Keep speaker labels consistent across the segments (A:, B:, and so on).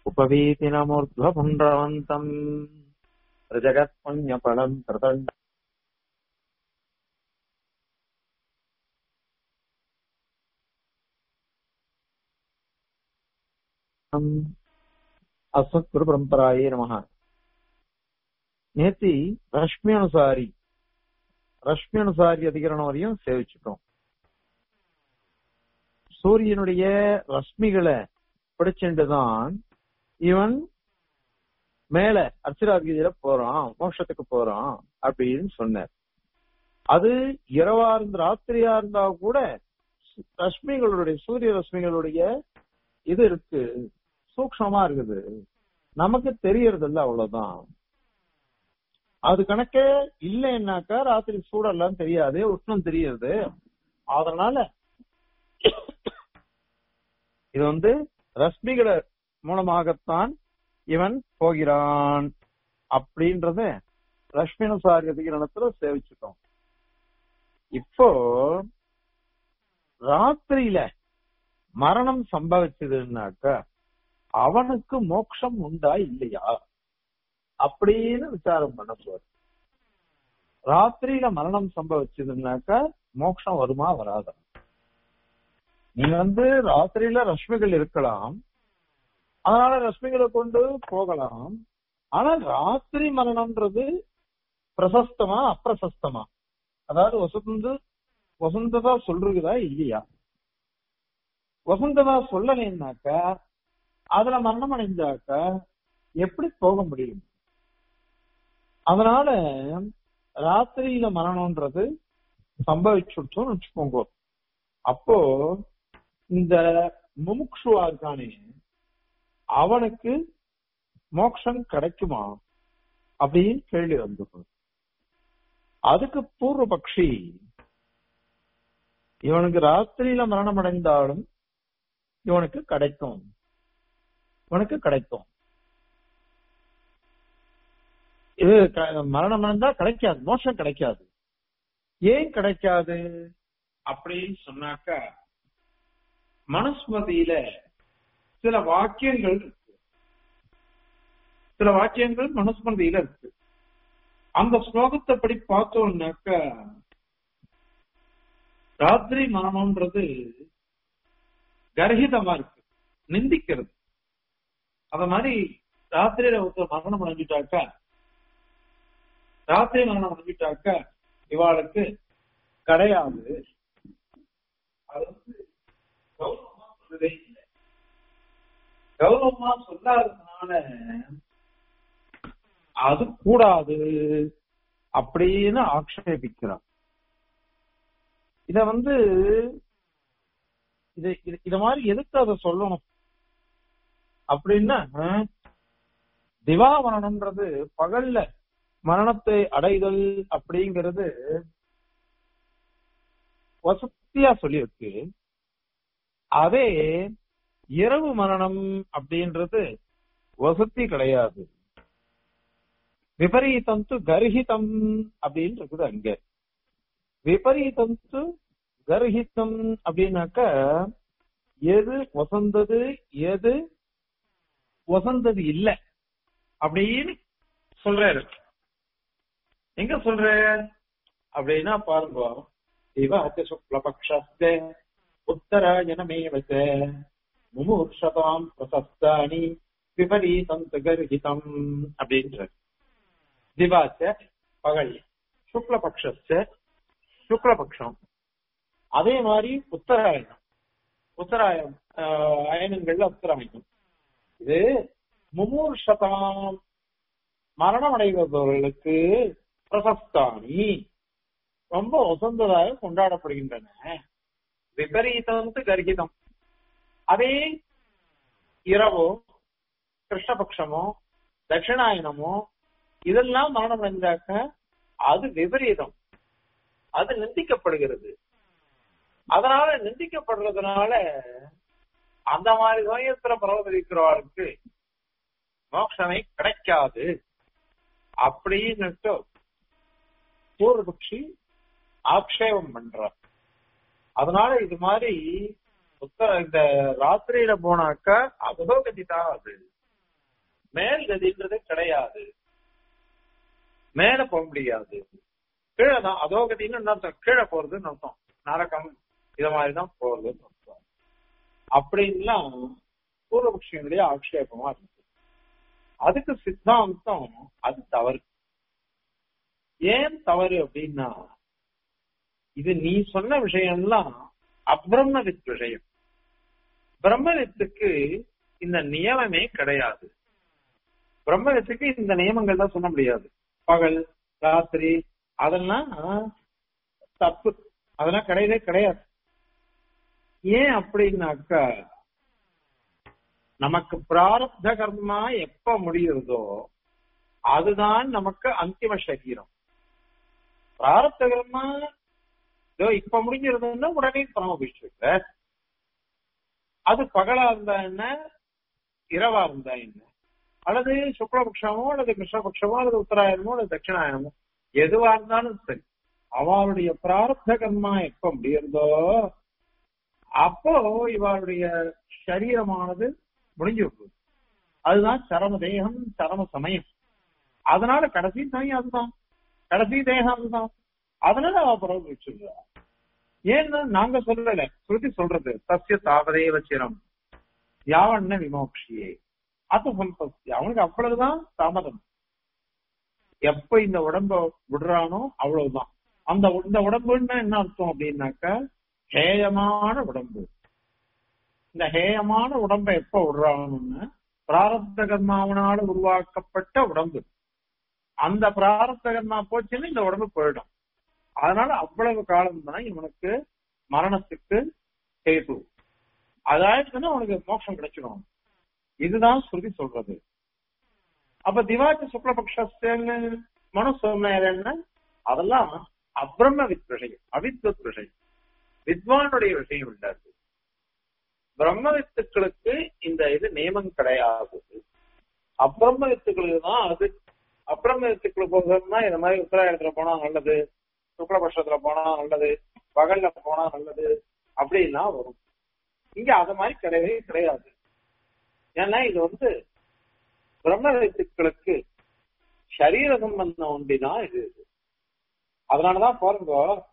A: उपवीतिनमूर्ध्वपुण्ड्रवन्तम् त्रिजगत्पुण्यफलम् प्रदण्ड அஸ்மத் பரம்பராயே நமக நேத்தி ரஷ்மி அனுசாரி ரஷ்மி அனுசாரி அதிகரணம் வரையும் சேவிச்சுட்டோம் சூரியனுடைய ரஷ்மிகளை பிடிச்சுட்டுதான் இவன் மேல அர்ச்சராதியில போறான் மோட்சத்துக்கு போறான் அப்படின்னு சொன்னார் அது இரவா இருந்த ராத்திரியா இருந்தா கூட ரஷ்மிகளுடைய சூரிய ரஷ்மிகளுடைய இது இருக்கு சூக்ஷமா இருக்குது நமக்கு தெரியறது இல்ல அவ்வளவுதான் அது கணக்கே இல்லைன்னாக்கா ராத்திரி சூடெல்லாம் தெரியாது உஷ்ணம் தெரியாது அதனால இது வந்து ரஷ்மிகளை மூலமாகத்தான் இவன் போகிறான் அப்படின்றத ரஷ்மினசாரி அதிகரணத்துல சேவிச்சுட்டோம் இப்போ ராத்திரியில மரணம் சம்பவிச்சதுன்னாக்கா அவனுக்கு மோட்சம் உண்டா இல்லையா அப்படின்னு விசாரம் பண்ண போற ராத்திரியில மரணம் சம்பவிச்சதுன்னாக்கா மோட்சம் வருமா வராதா நீ வந்து ராத்திரியில ரஷ்மிகள் இருக்கலாம் அதனால ரஷ்மிகளை கொண்டு போகலாம் ஆனா ராத்திரி மரணம்ன்றது பிரசஸ்தமா அப்பிரசஸ்தமா அதாவது வசந்து வசந்ததா சொல்றதா இல்லையா வசந்ததா சொல்லலைன்னாக்கா அதுல மரணம் அடைந்தாக்கா எப்படி போக முடியும் அதனால ராத்திரியில மரணம்ன்றது சம்பவிச்சுட்டோம்னு வச்சுக்கோங்க அப்போ இந்த முமுக்ஷுவா இருக்கானே அவனுக்கு மோட்சம் கிடைக்குமா அப்படின்னு கேள்வி வந்துடும் அதுக்கு பூர்வ பக்ஷி இவனுக்கு ராத்திரியில மரணம் அடைந்தாலும் இவனுக்கு கிடைக்கும் இவனுக்கு கிடைக்கும் இது மரணம் அடைந்தா கிடைக்காது மோட்சம் கிடைக்காது ஏன் கிடைக்காது அப்படின்னு சொன்னாக்க மனுஸ்மதியில சில வாக்கியங்கள் இருக்கு சில வாக்கியங்கள் மனுஸ்மதியில இருக்கு அந்த ஸ்லோகத்தை படி பார்த்தோம்னாக்க ராத்திரி மரணம்ன்றது கர்ஹிதமா இருக்கு நிந்திக்கிறது அத மாதிரி ராத்திரியில ஒருத்தர் மரணம் அடைஞ்சிட்டாக்கா ராத்திரி மரணம் அடைஞ்சிட்டாக்கா இவாளுக்கு கிடையாது அது வந்து கௌரவமா சொல்லவே இல்லை கௌரவமா சொல்லாததுனால அது கூடாது அப்படின்னு ஆக்ஷேபிக்கிறார் இத வந்து இது இத மாதிரி எதுக்கு அதை சொல்லணும் அப்படின்னா திவா மரணம்ன்றது பகல்ல மரணத்தை அடைதல் அப்படிங்கிறது வசதியா சொல்லியிருக்கு அதே இரவு மரணம் அப்படின்றது வசதி கிடையாது விபரீதம் து கர்ஹிதம் அப்படின்னு இருக்குது அங்க விபரீதம் து கர்ஹிதம் அப்படின்னாக்க எது வசந்தது எது வசந்தது இல்ல அப்படின்னு சொல்றாரு எங்க சொல்ற அப்படின்னா பாருங்க திவாச்ச சுக்லபக்ஷஸ்தே உத்தராயணமேவச்ச முமூர்ஷதாம் பிரசஸ்தானி விபரீதம் கர்ஹிதம் அப்படின்ற திவாச்ச பகல் சுக்லபக்ஷஸ்த சுக்லபக்ஷம் அதே மாதிரி உத்தராயணம் உத்தராயணம் அயனங்கள்ல உத்தராயணம் இது முமூர்ஷதாம் மரணம் அடைவதவர்களுக்கு பிரசஸ்தானி ரொம்ப உசந்ததாக கொண்டாடப்படுகின்றன விபரீதம் கர்கிதம் அதே இரவோ கிருஷ்ணபக்ஷமோ தட்சிணாயனமோ இதெல்லாம் மரணம் அடைந்தாக்க அது விபரீதம் அது நிந்திக்கப்படுகிறது அதனால நிந்திக்கப்படுறதுனால அந்த மாதிரி சமயத்துல பரவதிக்கிறவர்களுக்கு மோட்சமே கிடைக்காது அப்படின்னுட்டு பூர்வபக்ஷி ஆக்ஷேபம் பண்றார் அதனால இது மாதிரி உத்தர இந்த ராத்திரியில போனாக்க அதோகதிதா அது மேல் கதின்றது கிடையாது மேல போக முடியாது கீழே தான் அதோ கதின்னு என்ன அர்த்தம் கீழே போறதுன்னு அர்த்தம் நரகம் இத மாதிரிதான் போறதுன்னு அர்த்தம் அப்படின்லாம் பூர்வபக்ஷங்களுடைய ஆக்ஷேபமா இருக்கு அதுக்கு சித்தாந்தம் அது தவறு ஏன் தவறு அப்படின்னா இது நீ சொன்ன விஷயம்லாம் அப்ரம்மவித் விஷயம் பிரம்மவித்துக்கு இந்த நியமமே கிடையாது பிரம்மவித்துக்கு இந்த நியமங்கள் தான் சொல்ல முடியாது பகல் ராத்திரி அதெல்லாம் தப்பு அதெல்லாம் கிடையவே கிடையாது ஏன் அப்படின்னாக்கா நமக்கு பிராரப்த கர்மா எப்ப முடியுறதோ அதுதான் நமக்கு அந்திம சரீரம் பிராரப்த கர்மா இதோ இப்ப முடிஞ்சிருந்ததுன்னா உடனே பரமபிஷேக அது பகலா இருந்தா என்ன இரவா இருந்தா என்ன அல்லது சுக்லபக்ஷமோ அல்லது கிருஷ்ணபக்ஷமோ அல்லது உத்தராயணமோ அல்லது தட்சிணாயனமோ எதுவா இருந்தாலும் சரி அவளுடைய பிராரப்த கர்மா எப்ப முடியுறதோ அப்போ இவளுடைய சரீரமானது முடிஞ்சு விடுது அதுதான் சரம தேகம் சரம சமயம் அதனால கடைசி சமயம் அதுதான் கடைசி தேகம் அதுதான் அதனால அவ பிறகு வச்சிருக்கா ஏன்னா நாங்க சொல்லல ஸ்ருதி சொல்றது சசிய தாவதேவ சிரம் யாவண்ண விமோக்ஷியே அது சம்பஸ்தி அவனுக்கு அவ்வளவுதான் தாமதம் எப்ப இந்த உடம்ப விடுறானோ அவ்வளவுதான் அந்த இந்த உடம்புன்னா என்ன அர்த்தம் அப்படின்னாக்கா ஹேயமான உடம்பு இந்த ஹேயமான உடம்பை எப்ப விடுறானுன்னு பிராரப்த கர்மாவனால உருவாக்கப்பட்ட உடம்பு அந்த பிராரப்த கர்மா போச்சுன்னு இந்த உடம்பு போயிடும் அதனால அவ்வளவு காலம் தான் இவனுக்கு மரணத்துக்கு கேது அதாயிடுச்சுன்னா அவனுக்கு மோட்சம் கிடைச்சிடும் இதுதான் ஸ்ருதி சொல்றது அப்ப திவாச்ச சுக்லபக்ஷன்னு மனு சொன்ன அதெல்லாம் அப்ரம்ம வித் விஷயம் அவித்வத் விஷயம் வித்வானுடைய விஷயம் இல்லாது பிரம்ம வித்துக்களுக்கு இந்த இது நியமம் கிடையாது அப்ரம்ம வித்துக்களுக்கு தான் அது அப்ரம்ம வித்துக்கள் போகிறதுனா இந்த மாதிரி உத்தராயணத்துல போனா நல்லது சுக்லபட்சத்துல போனா நல்லது பகல்ல போனா நல்லது அப்படின்னா வரும் இங்க அத மாதிரி கிடையவே கிடையாது ஏன்னா இது வந்து பிரம்ம வித்துக்களுக்கு சரீர சம்பந்தம் ஒன்றிதான் இது அதனாலதான் பாருங்க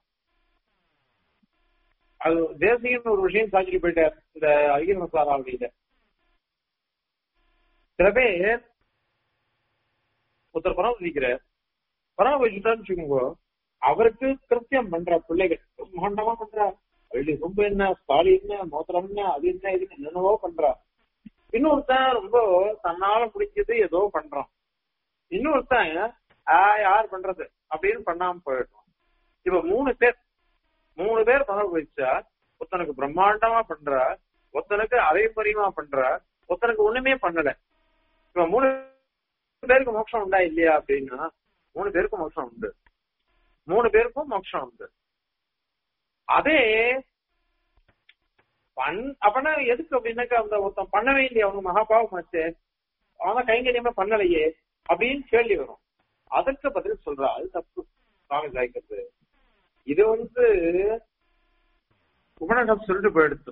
A: அது தேசியன்னு ஒரு விஷயம் சாட்சிக்கு போயிட்டார் இந்த ஐயர் சாராவளியில சில பேர் ஒருத்தர் பராமரிக்கிறார் பராமரிச்சுட்டான்னு வச்சுக்கோங்க அவருக்கு கிருத்தியம் பண்ற பிள்ளைகள் மண்டமா பண்றா வெள்ளி ரொம்ப என்ன ஸ்தாலி என்ன மோத்திரம் என்ன அது என்ன இது என்னென்னவோ பண்றா இன்னொருத்தன் ரொம்ப தன்னால பிடிச்சது ஏதோ பண்றான் இன்னொருத்தன் ஆஹ் யார் பண்றது அப்படின்னு பண்ணாம போயிடுறான் இப்ப மூணு பேர் மூணு பேர் பணம் வச்சா ஒருத்தனுக்கு பிரம்மாண்டமா பண்றா ஒருத்தனுக்கு அதே மாதிரியுமா பண்றா ஒருத்தனுக்கு ஒண்ணுமே பண்ணல இப்ப மூணு பேருக்கு மோட்சம் உண்டா இல்லையா அப்படின்னா மூணு பேருக்கும் மோட்சம் உண்டு மூணு பேருக்கும் மோட்சம் உண்டு அதே பண் அப்பனா எதுக்கு அப்படின்னாக்கா அந்த ஒருத்தன் பண்ணவே இல்லையே அவங்க மகாபாவம் ஆச்சு அவன் கைங்கரியமா பண்ணலையே அப்படின்னு கேள்வி வரும் அதற்கு பதில் சொல்றா அது தப்பு சுவாமி சாய்க்கிறது இது வந்து உபநகம் சொல்லிட்டு போயிடுத்து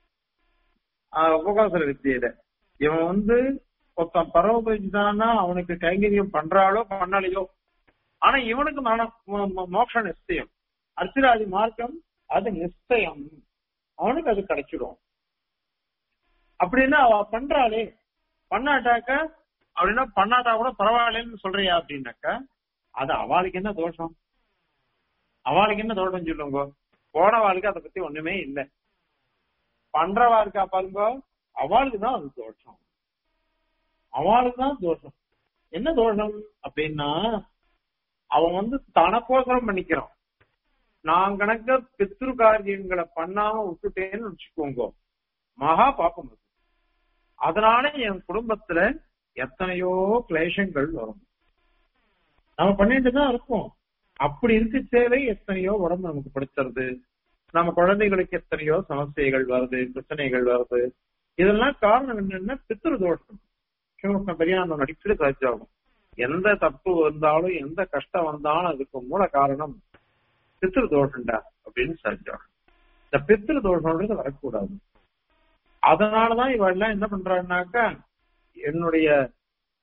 A: உபகாசர வித்தியில இவன் வந்து ஒருத்தன் பரவபரிச்சுதானா அவனுக்கு கைங்கரியம் பண்றாளோ பண்ணலையோ ஆனா இவனுக்கு மோட்ச நிச்சயம் அர்ச்சிராதி மார்க்கம் அது நிச்சயம் அவனுக்கு அது கிடைச்சிடும் அப்படின்னா அவ பண்றாளே பண்ணாட்டாக்க அப்படின்னா பண்ணாட்டா கூட பரவாயில்லன்னு சொல்றியா அப்படின்னாக்கா அது அவளுக்கு என்ன தோஷம் அவளுக்கு என்ன தோட்டம் சொல்லுங்க போனவாளுக்கு அதை பத்தி ஒண்ணுமே இல்லை பண்றவா இருக்கா பாருங்க அவளுக்கு தான் அது தோஷம் அவளுக்கு தான் தோஷம் என்ன தோஷம் அப்படின்னா அவன் வந்து தனக்கோசரம் பண்ணிக்கிறான் நான் கணக்க பித்ரு காரியங்களை பண்ணாம விட்டுட்டேன்னு வச்சுக்கோங்க மகா பாப்பம் அது அதனால என் குடும்பத்துல எத்தனையோ கிளேஷங்கள் வரும் நம்ம பண்ணிட்டு தான் இருக்கோம் அப்படி இருக்கு சேவை எத்தனையோ உடம்பு நமக்கு படுத்துறது நம்ம குழந்தைகளுக்கு எத்தனையோ சமஸ்தைகள் வருது பிரச்சனைகள் வருது இதெல்லாம் காரணம் என்னன்னா பித்ரு தோஷம் சிவகிருஷ்ண பெரியாண்ட நடிப்பில் சாட்சியாகும் எந்த தப்பு வந்தாலும் எந்த கஷ்டம் வந்தாலும் அதுக்கு மூல காரணம் பித்ரு தோஷம்டா அப்படின்னு சாட்சியாகும் இந்த பித்ரு தோஷம்ன்றது வரக்கூடாது அதனாலதான் இவெல்லாம் என்ன பண்றான்னாக்கா என்னுடைய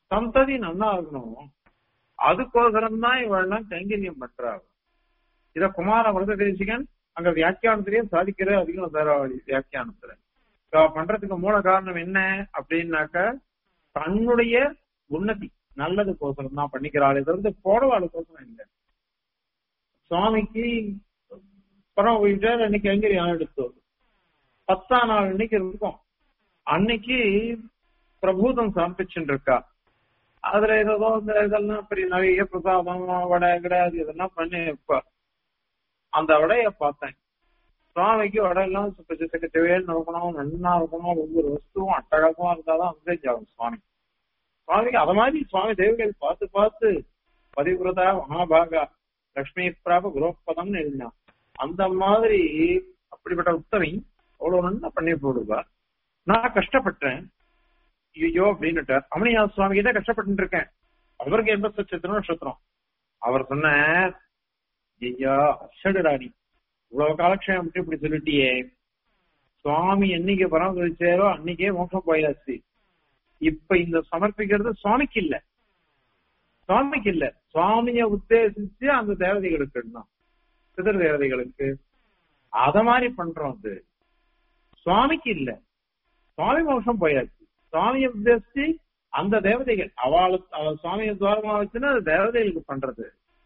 A: சந்ததி நல்லா இருக்கணும் அதுக்கோசரம் தான் இவெல்லாம் கைங்கரியம் பண்றாங்க இத குமார வரத தேசிகன் அங்க வியாக்கியானத்திலேயே சாதிக்கிற அதிகம் தராவளி வியாக்கியானத்துல இவ பண்றதுக்கு மூல காரணம் என்ன அப்படின்னாக்க தன்னுடைய உன்னதி நல்லதுக்கோசரம் தான் பண்ணிக்கிறாளே தவிர்த்து போடவாளுக்கோசரம் இல்லை சுவாமிக்கு பரம் போயிட்டார் அன்னைக்கு கைங்கரியம் எடுத்து பத்தாம் நாள் அன்னைக்கு இருக்கும் அன்னைக்கு பிரபூதம் சமர்ப்பிச்சுட்டு இருக்கா அதுல ஏதோ இந்த இதெல்லாம் பெரிய நிறைய பிரசாதம் வடை கிடையாது இதெல்லாம் பண்ணி வைப்பா அந்த வடைய பார்த்தேன் சுவாமிக்கு வடை எல்லாம் சுத்த செக்கச்சவேன்னு இருக்கணும் நன்னா இருக்கணும் ஒவ்வொரு வஸ்துவும் அட்டகாசமா இருந்தாதான் அம்சேஜ் ஆகும் சுவாமி சுவாமிக்கு அத மாதிரி சுவாமி தேவர்கள் பார்த்து பார்த்து பதிவிரதா மகாபாகா லக்ஷ்மி பிராப குரோப்பதம்னு எழுதினான் அந்த மாதிரி அப்படிப்பட்ட உத்தமை அவ்வளவு நல்லா பண்ணி போடுவா நான் கஷ்டப்பட்டேன் ஐயோ அப்படின்னுட்டு அமனியா சுவாமி கிட்ட கஷ்டப்பட்டு இருக்கேன் அவருக்கு எண்பத்தி லட்சத்திரம் நட்சத்திரம் அவர் சொன்ன ஐயா அஷடுராணி இவ்வளவு காலக்ஷேம் மட்டும் இப்படி சொல்லிட்டியே சுவாமி என்னைக்கு பராமரிச்சாரோ அன்னைக்கே மோசம் போயாச்சு இப்ப இந்த சமர்ப்பிக்கிறது சுவாமிக்கு இல்ல சுவாமிக்கு இல்ல சுவாமிய உத்தேசிச்சு அந்த தேவதைகளுக்கு தான் சிதர் தேவதைகளுக்கு அத மாதிரி பண்றோம் அது சுவாமிக்கு இல்ல சுவாமி மோசம் போயாச்சு சுவாமியை உத்தேசிச்சு அந்த தேவதைகள் அவளுக்கு அவ சுவாமியை துவாரமா வச்சுன்னா அது தேவதைகளுக்கு பண்றது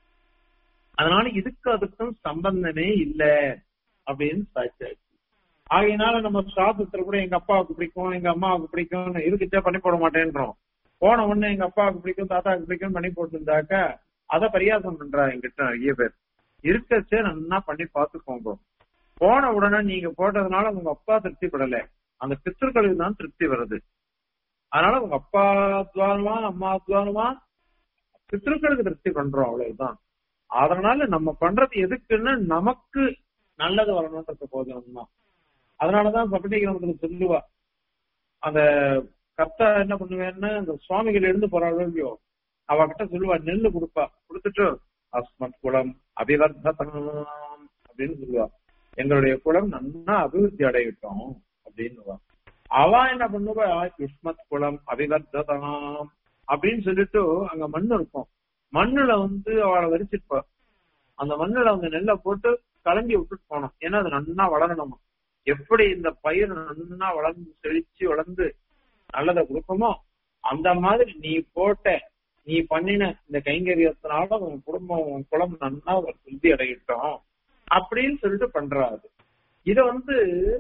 A: அதனால இதுக்கு அதுக்கும் சம்பந்தமே இல்ல அப்படின்னு சாட்சியாச்சு ஆகையினால நம்ம சாதத்துல கூட எங்க அப்பாவுக்கு பிடிக்கும் எங்க அம்மாவுக்கு பிடிக்கும் இதுக்கிட்டே பண்ணி போட மாட்டேன்றோம் போன உடனே எங்க அப்பாவுக்கு பிடிக்கும் தாத்தாவுக்கு பிடிக்கும் பண்ணி போட்டுருந்தாக்க அத பரியாசம் பண்றா எங்கிட்ட நிறைய பேர் இருக்கச்சே நல்லா பண்ணி பார்த்துக்கோங்க போன உடனே நீங்க போட்டதுனால உங்க அப்பா திருப்தி படல அந்த பித்தர்களுக்கு தான் திருப்தி வருது அதனால உங்க அப்பா துவாரமா அம்மா துவாரமா பித்தர்களுக்கு திருப்தி பண்றோம் அவ்வளவுதான் அதனால நம்ம பண்றது எதுக்குன்னு நமக்கு நல்லது வரணும்ன்றது போதும் தான் அதனாலதான் சபடிக்கிறவங்களுக்கு சொல்லுவா அந்த கர்த்தா என்ன பண்ணுவேன்னு அந்த சுவாமிகள் எழுந்து போறாளோ இல்லையோ அவகிட்ட சொல்லுவா நெல்லு கொடுப்பா கொடுத்துட்டு அஸ்மத் குலம் அபிவர்த்தம் அப்படின்னு சொல்லுவா எங்களுடைய குலம் நன்னா அபிவிருத்தி அடையட்டும் அப்படின்னு அவ என்ன பண்ணுவா யுஷ்மத் குலம் அபிவர்த்ததாம் அப்படின்னு சொல்லிட்டு அங்க மண் இருக்கும் மண்ணுல வந்து அவளை வரிச்சிருப்பா அந்த மண்ணுல அந்த நெல்லை போட்டு கலஞ்சி விட்டுட்டு போனோம் ஏன்னா அது நன்னா வளரணுமா எப்படி இந்த பயிர் நன்னா வளர்ந்து செழிச்சு வளர்ந்து நல்லதை கொடுக்குமோ அந்த மாதிரி நீ போட்ட நீ பண்ணின இந்த கைங்கரியத்தினால உன் குடும்பம் உன் குளம் நன்னா ஒரு திருப்தி அடையிட்டோம் அப்படின்னு சொல்லிட்டு பண்றாரு இத வந்து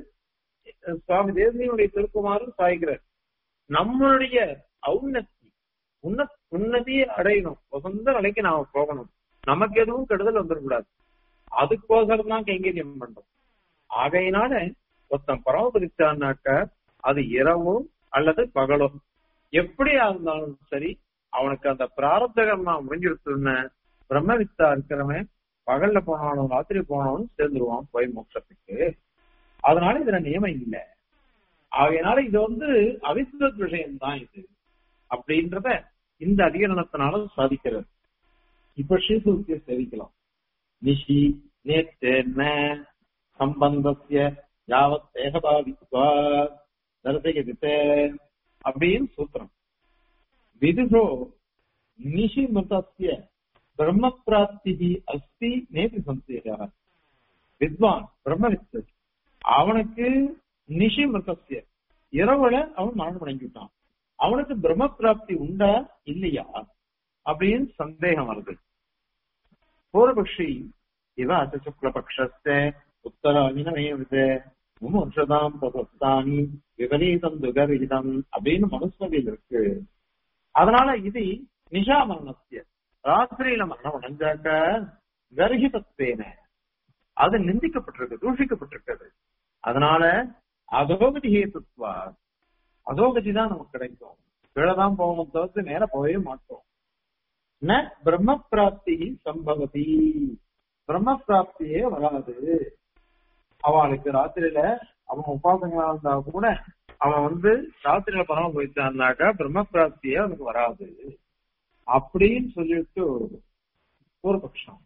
A: சுவாமி தேவனியுடைய திருக்குமாரும் சாய்கிறார் நம்மளுடைய ஔன்னத்தி உன்ன உன்னதியை அடையணும் வசந்த நிலைக்கு நாம போகணும் நமக்கு எதுவும் கெடுதல் வந்துடக்கூடாது அதுக்கோசரம் தான் கைங்கரியம் பண்றோம் ஆகையினால ஒருத்தன் பராமரிச்சான்னாக்க அது இரவும் அல்லது பகலும் எப்படியா இருந்தாலும் சரி அவனுக்கு அந்த பிராரப்தகம் நான் முடிஞ்சிருச்சுன்னு பிரம்மவித்தா இருக்கிறவன் பகல்ல போனாலும் ராத்திரி போனாலும் சேர்ந்துருவான் போய் மோட்சத்துக்கு அதனால இதுல நியமம் இல்லை ஆகையினால இது வந்து அவிசுவத் விஷயம் தான் இது அப்படின்றத இந்த அதிகரணத்தினால சாதிக்கிறது இப்ப ஸ்ரீசூத்திய சேவிக்கலாம் நிஷி நேத்தேன சம்பந்தசிய யாவத் ஏகபாவித்வா தரிசகிதே அப்படின்னு சூத்திரம் விதுஷோ நிஷி மிருதஸ்ய பிரம்ம பிராப்தி அஸ்தி நேதி சந்தேக வித்வான் பிரம்மவித்து அவனுக்கு நிஷி மிருதஸ்ய இரவுல அவன் மரணம் அடைஞ்சுட்டான் அவனுக்கு பிரம்ம பிராப்தி உண்டா இல்லையா அப்படின்னு சந்தேகம் வருது பூர்வபக்ஷி இவ அச சுக்லபக்ஷஸ்த உத்தராவினமேவித முமுர்ஷதாம் பிரபஸ்தானி விபரீதம் துகரீதம் அப்படின்னு மனுஸ்மதியில் இருக்கு அதனால இது நிஷா மரணத்திய ராத்திரியில மரணம் அடைஞ்சாக்க கர்ஹிதத்தேன அது நிந்திக்கப்பட்டிருக்கு தூஷிக்கப்பட்டிருக்கிறது அதனால அதோகதி ஹேத்துவா அதோகதி தான் நமக்கு கிடைக்கும் கீழதான் போகணும் தவிர்த்து நேர போகவே மாட்டோம் ந பிரம்ம பிராப்தி சம்பவதி பிரம்ம பிராப்தியே வராது அவளுக்கு ராத்திரியில அவன் உபாசங்களா இருந்தா கூட அவன் வந்து ராத்திரியில பரம போயிட்டான்னாக்கா பிரம்ம பிராப்தியே அவனுக்கு வராது அப்படின்னு சொல்லிட்டு ஒரு பட்சம்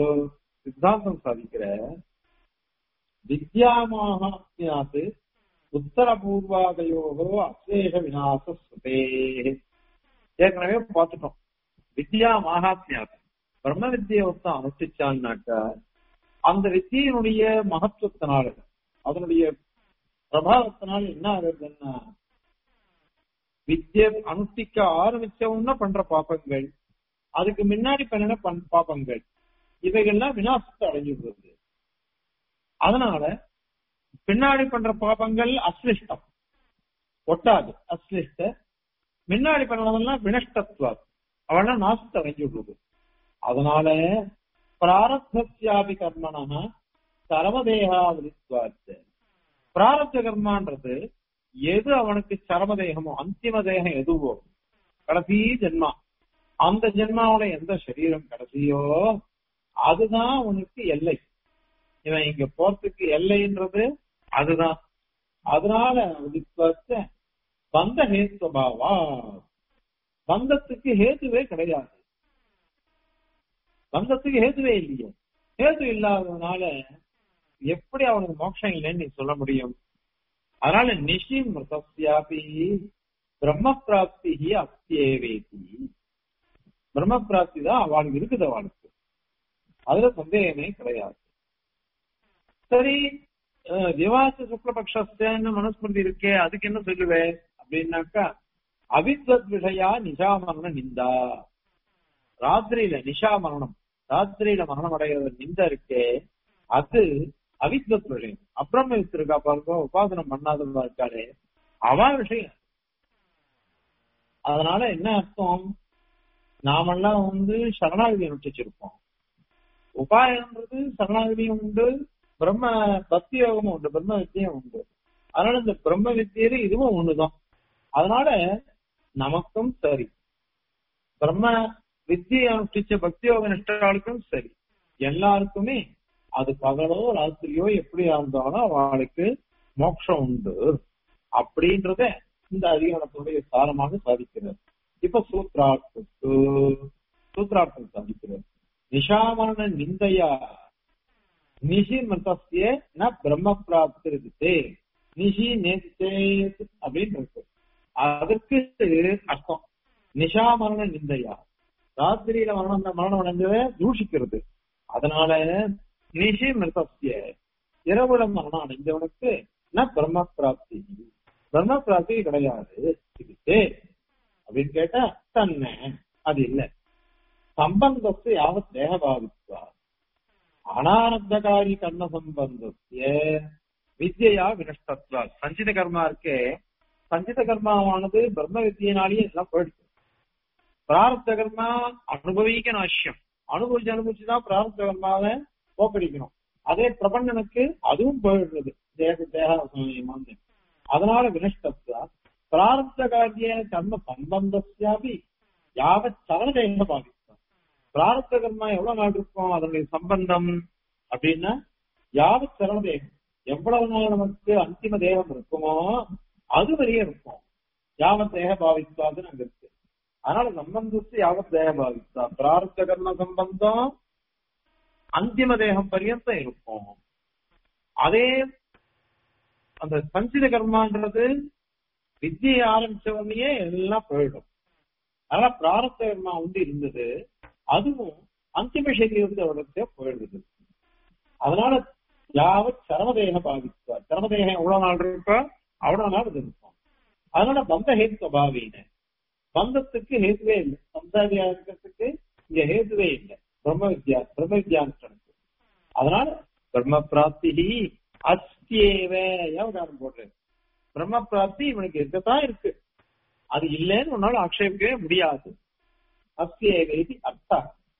A: சித்தாந்தம் சாதிக்கிற வித்யாமாகாத்மியாத்து உத்தரபூர்வாதயோகோ அசேஷ விநாச சுதே ஏற்கனவே பார்த்துட்டோம் வித்யா மகாத்மியாத் பிரம்ம வித்தியை ஒருத்தன் அனுஷ்டிச்சான்னாக்கா அந்த வித்தியினுடைய மகத்துவத்தினால அதனுடைய பிரபாவத்தினால என்ன ஆகுதுன்னா வித்தியை அனுஷ்டிக்க ஆரம்பிச்ச உடனே பண்ற பாப்பங்கள் அதுக்கு முன்னாடி பண்ணின பண் பாப்பங்கள் இவைகள்லாம் விநாசத்தை அடைஞ்சிடுறது அதனால பின்னாடி பண்ற பாபங்கள் அஸ்லிஷ்டம் ஒட்டாது அஸ்லிஷ்ட முன்னாடி பண்ணதெல்லாம் வினஷ்டத்துவம் அவெல்லாம் நாசத்தை அடைஞ்சு விடுறது அதனால பிராரத்தியாபி கர்மனா சரமதேகாவித்வாத்து பிராரத்த கர்மான்றது எது அவனுக்கு சரமதேகமோ அந்திம தேகம் எதுவோ கடைசி ஜென்மா அந்த ஜென்மாவோட எந்த சரீரம் கடைசியோ அதுதான் அவனுக்கு எல்லை இவன் இங்க போறதுக்கு எல்லைன்றது அதுதான் அதனால வித்வாத்த பந்த ஹேத்துபாவா பந்தத்துக்கு ஹேத்துவே கிடையாது பந்தத்துக்கு ஹேத்துவே இல்லையே ஹேத்து இல்லாததுனால எப்படி அவனுக்கு மோட்சம் இல்லைன்னு நீ சொல்ல முடியும் அதனால நிஷி மிருதஸ்யாபி பிரம்ம பிராப்தி அத்தியேவேதி பிரம்ம பிராப்தி தான் அவளுக்கு இருக்குது அவளுக்கு அதுல சந்தேகமே கிடையாது சரி திவாச சுக்லபக்ஷன்னு மனுஸ்மிருதி இருக்கே அதுக்கு என்ன சொல்லுவேன் அப்படின்னாக்கா அவித்வத் விஷயா நிஷாமரண நிந்தா ராத்திரியில நிஷா மரணம் ராத்திரியில மரணம் அடைகிற நிந்த இருக்கே அது அவித்வத் விஷயம் அப்புறம் இருக்கா பாருங்க உபாசனம் பண்ணாதவா இருக்காளே அவா விஷயம் அதனால என்ன அர்த்தம் நாமெல்லாம் வந்து சரணாகதி அனுஷ்டிச்சிருப்போம் உபாயம்ன்றது சரணாகதியும் உண்டு பிரம்ம பக்தி யோகமும் உண்டு பிரம்ம வித்தியும் உண்டு அதனால இந்த பிரம்ம வித்தியில இதுவும் ஒண்ணுதான் அதனால நமக்கும் சரி பிரம்ம வித்தியை அனுஷ்டிச்ச பக்தி யோக நிஷ்டாளுக்கும் சரி எல்லாருக்குமே அது பகலோ ராத்திரியோ எப்படி இருந்தாலும் அவளுக்கு மோட்சம் உண்டு அப்படின்றத இந்த அதிகாரத்துடைய சாரமாக சாதிக்கிறார் இப்ப சூத்ரார்த்தத்து சூத்ரார்த்தம் சாதிக்கிறார் நிஷாமரண நிந்தையா நிஷி மிருதஸ்ய ந பிரம்ம பிராப்தி இருக்கு நிஷி நேத்தேத் அப்படின்னு இருக்கு அதற்கு அர்த்தம் நிஷா மரண நிந்தையா ராத்திரியில மரணம் மரணம் அடைஞ்சத தூஷிக்கிறது அதனால நிஷி மிருதஸ்ய இரவுல மரணம் அடைஞ்சவனுக்கு ந பிரம்ம பிராப்தி பிரம்ம பிராப்தி கிடையாது இருக்கு அப்படின்னு கேட்டா தன்னை அது இல்லை சம்பந்தத்தை யாவத் தேகபாவித்வா அனானந்தகாரி கர்ம சம்பந்தத்திய வித்யா வினஷ்டத்வா சஞ்சித கர்மா இருக்கே சஞ்சித கர்மாவானது பிரம்ம வித்தியினாலேயே எல்லாம் போயிடுச்சு பிரார்த்த கர்மா அனுபவிக்க அவசியம் அனுபவிச்சு அனுபவிச்சுதான் பிரார்த்த கர்மாவை போக்கடிக்கணும் அதே பிரபஞ்சனுக்கு அதுவும் போயிடுறது தேக தேக அதனால வினஷ்டத்வா பிரார்த்த காரிய கர்ம சம்பந்தத்தியாபி யாவத் சரணதேக பாவித்வா பிரார்த்த கர்மா எவ்வளவு நாள் இருக்கும் அதனுடைய சம்பந்தம் அப்படின்னா யாவத் சரணதேகம் எவ்வளவு நாள் நமக்கு அந்திம தேகம் இருக்குமோ அது வரையே இருக்கும் யாவத் தேக பாவித்தாது அங்க இருக்கு அதனால சம்பந்தத்து யாவத் தேக பாவித்தா பிரார்த்த கர்ம சம்பந்தம் அந்திம தேகம் பரியந்தம் இருக்கும் அதே அந்த சஞ்சித கர்மான்றது வித்தியை ஆரம்பிச்ச உடனே எல்லாம் போயிடும் அதனால பிராரத்த கர்மா வந்து இருந்தது அதுவும் அந்திம சரீரத்தை உடனே போயிடுது அதனால யாவத் சரமதேக பாவித்தார் சரமதேகம் எவ்வளவு நாள் இருக்கோ அவ்வளவு நாள் இது இருக்கும் அதனால பந்த ஹேத்து அபாவீன பந்தத்துக்கு ஹேத்துவே இல்லை பந்தாதியா இருக்கிறதுக்கு இங்க ஹேத்துவே இல்லை பிரம்ம வித்யா பிரம்ம வித்யானுஷ்டனுக்கு அதனால பிரம்ம பிராப்தி அஸ்தியேவ ஏவகாரம் போடுறேன் பிரம்ம பிராப்தி இவனுக்கு இருக்கத்தான் இருக்கு அது இல்லைன்னு உன்னால ஆக்ஷேபிக்கவே முடியாது அஸ்தியேவ இது அர்த்தா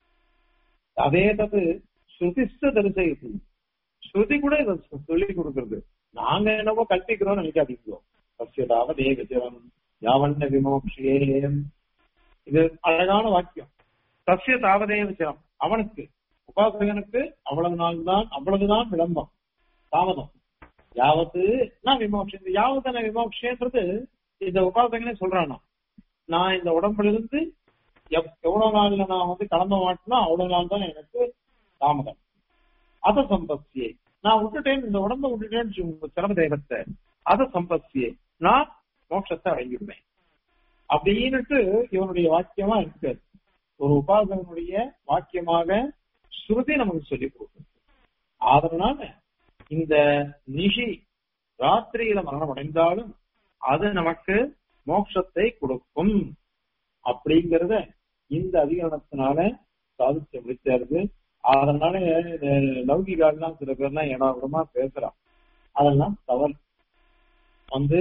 A: அதே தது ஸ்ருதிஸ்த தரிசைத்து ஸ்ருதி கூட இதை சொல்லி கொடுக்கறது நாங்க என்னவோ கல்பிக்கிறோம் நினைக்காதீங்க சசியதாவ தேவஜம் யாவண்ண விமோக்ஷேயம் இது அழகான வாக்கியம் சசிய தாவதேவச்சரம் அவனுக்கு உபாசகனுக்கு அவ்வளவு நாள் தான் அவ்வளவுதான் விளம்பம் தாமதம் யாவத்து நான் விமோக்ஷம் இந்த யாவத்த நான் விமோக்ஷன்றது இந்த உபாசகனே சொல்றானா நான் இந்த உடம்புல இருந்து எவ்வளவு நாள்ல நான் வந்து கிளம்ப மாட்டேனோ அவ்வளவு நாள் தான் எனக்கு தாமதம் அத சம்பத்தியை நான் விட்டுட்டேன் இந்த உடம்ப விட்டுட்டேன்னு சிரம தேகத்தை அத சம்பத்தியே நான் மோட்சத்தை அடைஞ்சிடுவேன் அப்படின்னுட்டு இவனுடைய வாக்கியமா இருக்கு ஒரு உபாசகனுடைய வாக்கியமாக ஸ்ருதி நமக்கு சொல்லி கொடுக்கும் அதனால இந்த நிஷி ராத்திரியில மரணம் அடைந்தாலும் அது நமக்கு மோட்சத்தை கொடுக்கும் அப்படிங்கறத இந்த அதிகரணத்தினால சாதிச்சு முடிச்சாரு அதனால லௌகிகாலாம் சில பேர்லாம் ஏடாவிடமா பேசுறான் அதெல்லாம் தவறு வந்து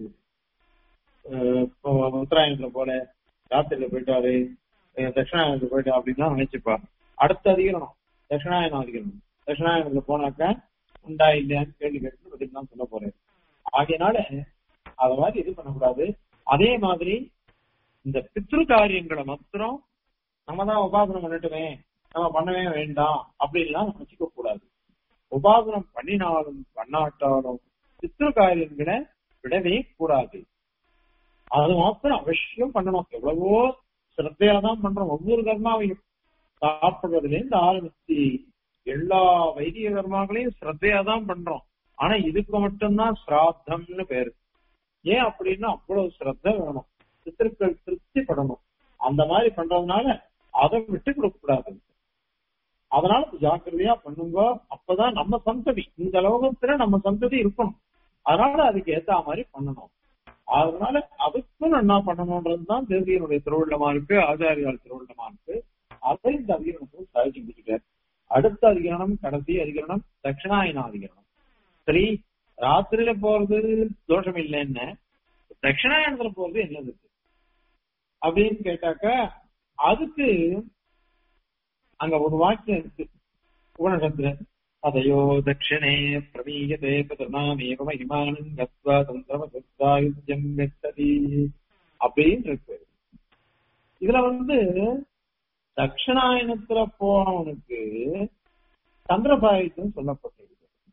A: உத்தராயணத்துல போல ராத்திரியில போயிட்டாரு தட்சிணாயணத்துல போயிட்டா அப்படின்னு நினைச்சுப்பா அடுத்த அதிகரணம் தட்சிணாயனம் அதிகரணம் தட்சிணாயணத்துல போனாக்கா உண்டா இல்லையான்னு கேள்வி கேட்டு பதில் தான் சொல்ல போறேன் ஆகையினால அத மாதிரி இது பண்ணக்கூடாது அதே மாதிரி இந்த பித்ரு காரியங்களை மாத்திரம் நம்ம தான் உபாசனம் பண்ணட்டுமே நம்ம பண்ணவே வேண்டாம் அப்படின்லாம் நினைச்சுக்க கூடாது உபாசனம் பண்ணினாலும் பண்ணாட்டாலும் பித்ரு காரியங்களை விடவே கூடாது அது மாத்திரம் அவசியம் பண்ணணும் எவ்வளவோ சிரத்தையா தான் பண்றோம் ஒவ்வொரு கர்மாவையும் சாப்பிடுறதுல இருந்து ஆரம்பிச்சு எல்லா வைதிக கர்மாக்களையும் சிரத்தையா தான் பண்றோம் ஆனா இதுக்கு மட்டும்தான் சிராத்தம்னு பேரு ஏன் அப்படின்னா அவ்வளவு சிரத்த வேணும் பித்திருக்கள் திருப்தி படணும் அந்த மாதிரி பண்றதுனால அதை விட்டு கொடுக்க கூடாது அதனால ஜாக்கிரதையா பண்ணுங்க அப்பதான் நம்ம சந்ததி இந்த லோகத்துல நம்ம சந்ததி இருக்கணும் அதனால அதுக்கு ஏத்த மாதிரி பண்ணணும் அதனால அதுக்கும் என்ன பண்ணணும்ன்றதுதான் தேசியனுடைய திருவிழமா இருக்கு ஆச்சாரியால் திருவிழமா இருக்கு அதை இந்த அதிகரணத்தில் சாதிச்சு முடிச்சுட்டார் அடுத்த அதிகரணம் கடைசி அதிகரணம் தட்சிணாயன அதிகரணம் சரி ராத்திரியில போறது தோஷம் இல்லைன்னு தட்சிணாயனத்துல போறது என்னது அப்படின்னு கேட்டாக்க அதுக்கு அங்க ஒரு வாக்கியம் இருக்கு உபனிஷத்துல அதையோ தட்சிணே பிரமீயதே பிதர்ணாமேவ மகிமானம் கத்வா தந்திரம சத்தாயுத்தியம் வெத்ததி அப்படின்னு இருக்கு இதுல வந்து தட்சிணாயனத்துல போனவனுக்கு சந்திரபாயுத்தம் சொல்லப்பட்டிருக்கு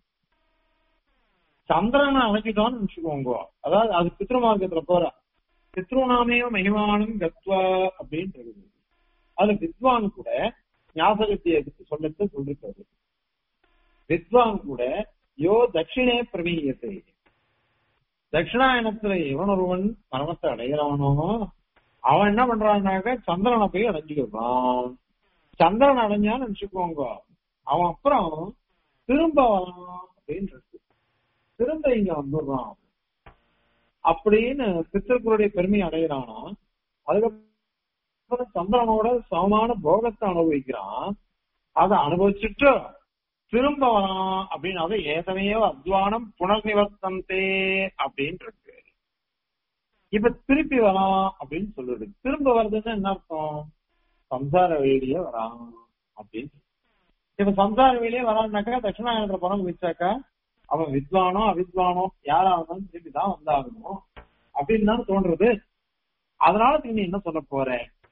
A: சந்திரனை அழைச்சிட்டோம்னு நினைச்சுக்கோங்க அதாவது அது பித்ருமார்க்கத்துல போற பித்ருநாமேவ மகிமானம் கத்வா அப்படின்னு இருக்குது அதுல வித்வான் கூட ஞாபகத்தை எடுத்து சொல்லட்டு சொல்லிருக்காரு வித்வான் கூட யோ தட்சிணே பிரமீயத்தை தட்சிணாயனத்துல எவன் ஒருவன் மரணத்தை அடைகிறானோ அவன் என்ன பண்றான்னாக்க சந்திரனை போய் அடைஞ்சுக்கிறான் சந்திரன் அடைஞ்சான்னு நினைச்சுக்கோங்க அவன் அப்புறம் திரும்ப வரான் அப்படின்னு இருக்கு திரும்ப இங்க வந்துடுறான் அப்படின்னு பித்தர்களுடைய பெருமை அடைகிறானா அதுக்கப்புறம் சந்திரனோட சமமான போகத்தை அனுபவிக்கிறான் அதை அனுபவிச்சுட்டு திரும்ப வரான் அப்படின்னு அதை ஏதனையோ அத்வானம் புனர்நிவர்த்தந்தே அப்படின்னு இருக்கு இப்ப திருப்பி வரான் அப்படின்னு சொல்லுது திரும்ப வருதுன்னா என்ன அர்த்தம் சம்சார வேலியே வரான் அப்படின்னு இப்ப சம்சார வேலியே வரான்னாக்கா தட்சிணாயனத்துல பணம் வச்சாக்கா அவன் வித்வானோ அவித்வானோ யாரா இருந்தாலும் திருப்பி தான் வந்தாகணும் அப்படின்னு தான் தோன்றது அதனால நீ என்ன சொல்ல போற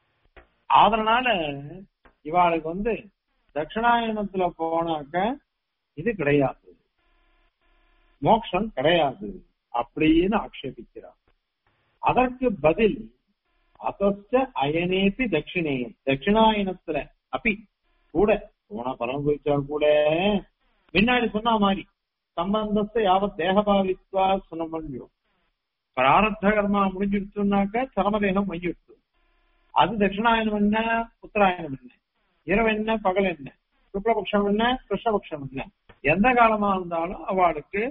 A: அதனால இவாளுக்கு வந்து தட்சிணாயனத்துல போனாக்க இது கிடையாது மோட்சம் கிடையாது அப்படின்னு ஆக்ஷேபிக்கிறார் அதற்கு பதில் அசஸ்ட அயனேசி தட்சிணே தட்சிணாயனத்துல அப்பி கூட போன பரம் போயிச்சால் கூட முன்னாடி சொன்ன மாதிரி சம்பந்தத்தை யாவத் தேகபாவித்வா சொன்ன முடியும் பிராரத்த கர்மா முடிஞ்சிடுச்சுனாக்க சரமதேகம் மையிடுச்சு அது தட்சிணாயனம் என்ன உத்தராயணம் என்ன இரவு என்ன பகல் என்ன சுக்லபக்ஷம் என்ன கிருஷ்ணபக்ஷம் என்ன எந்த காலமா இருந்தாலும் அவளுக்கு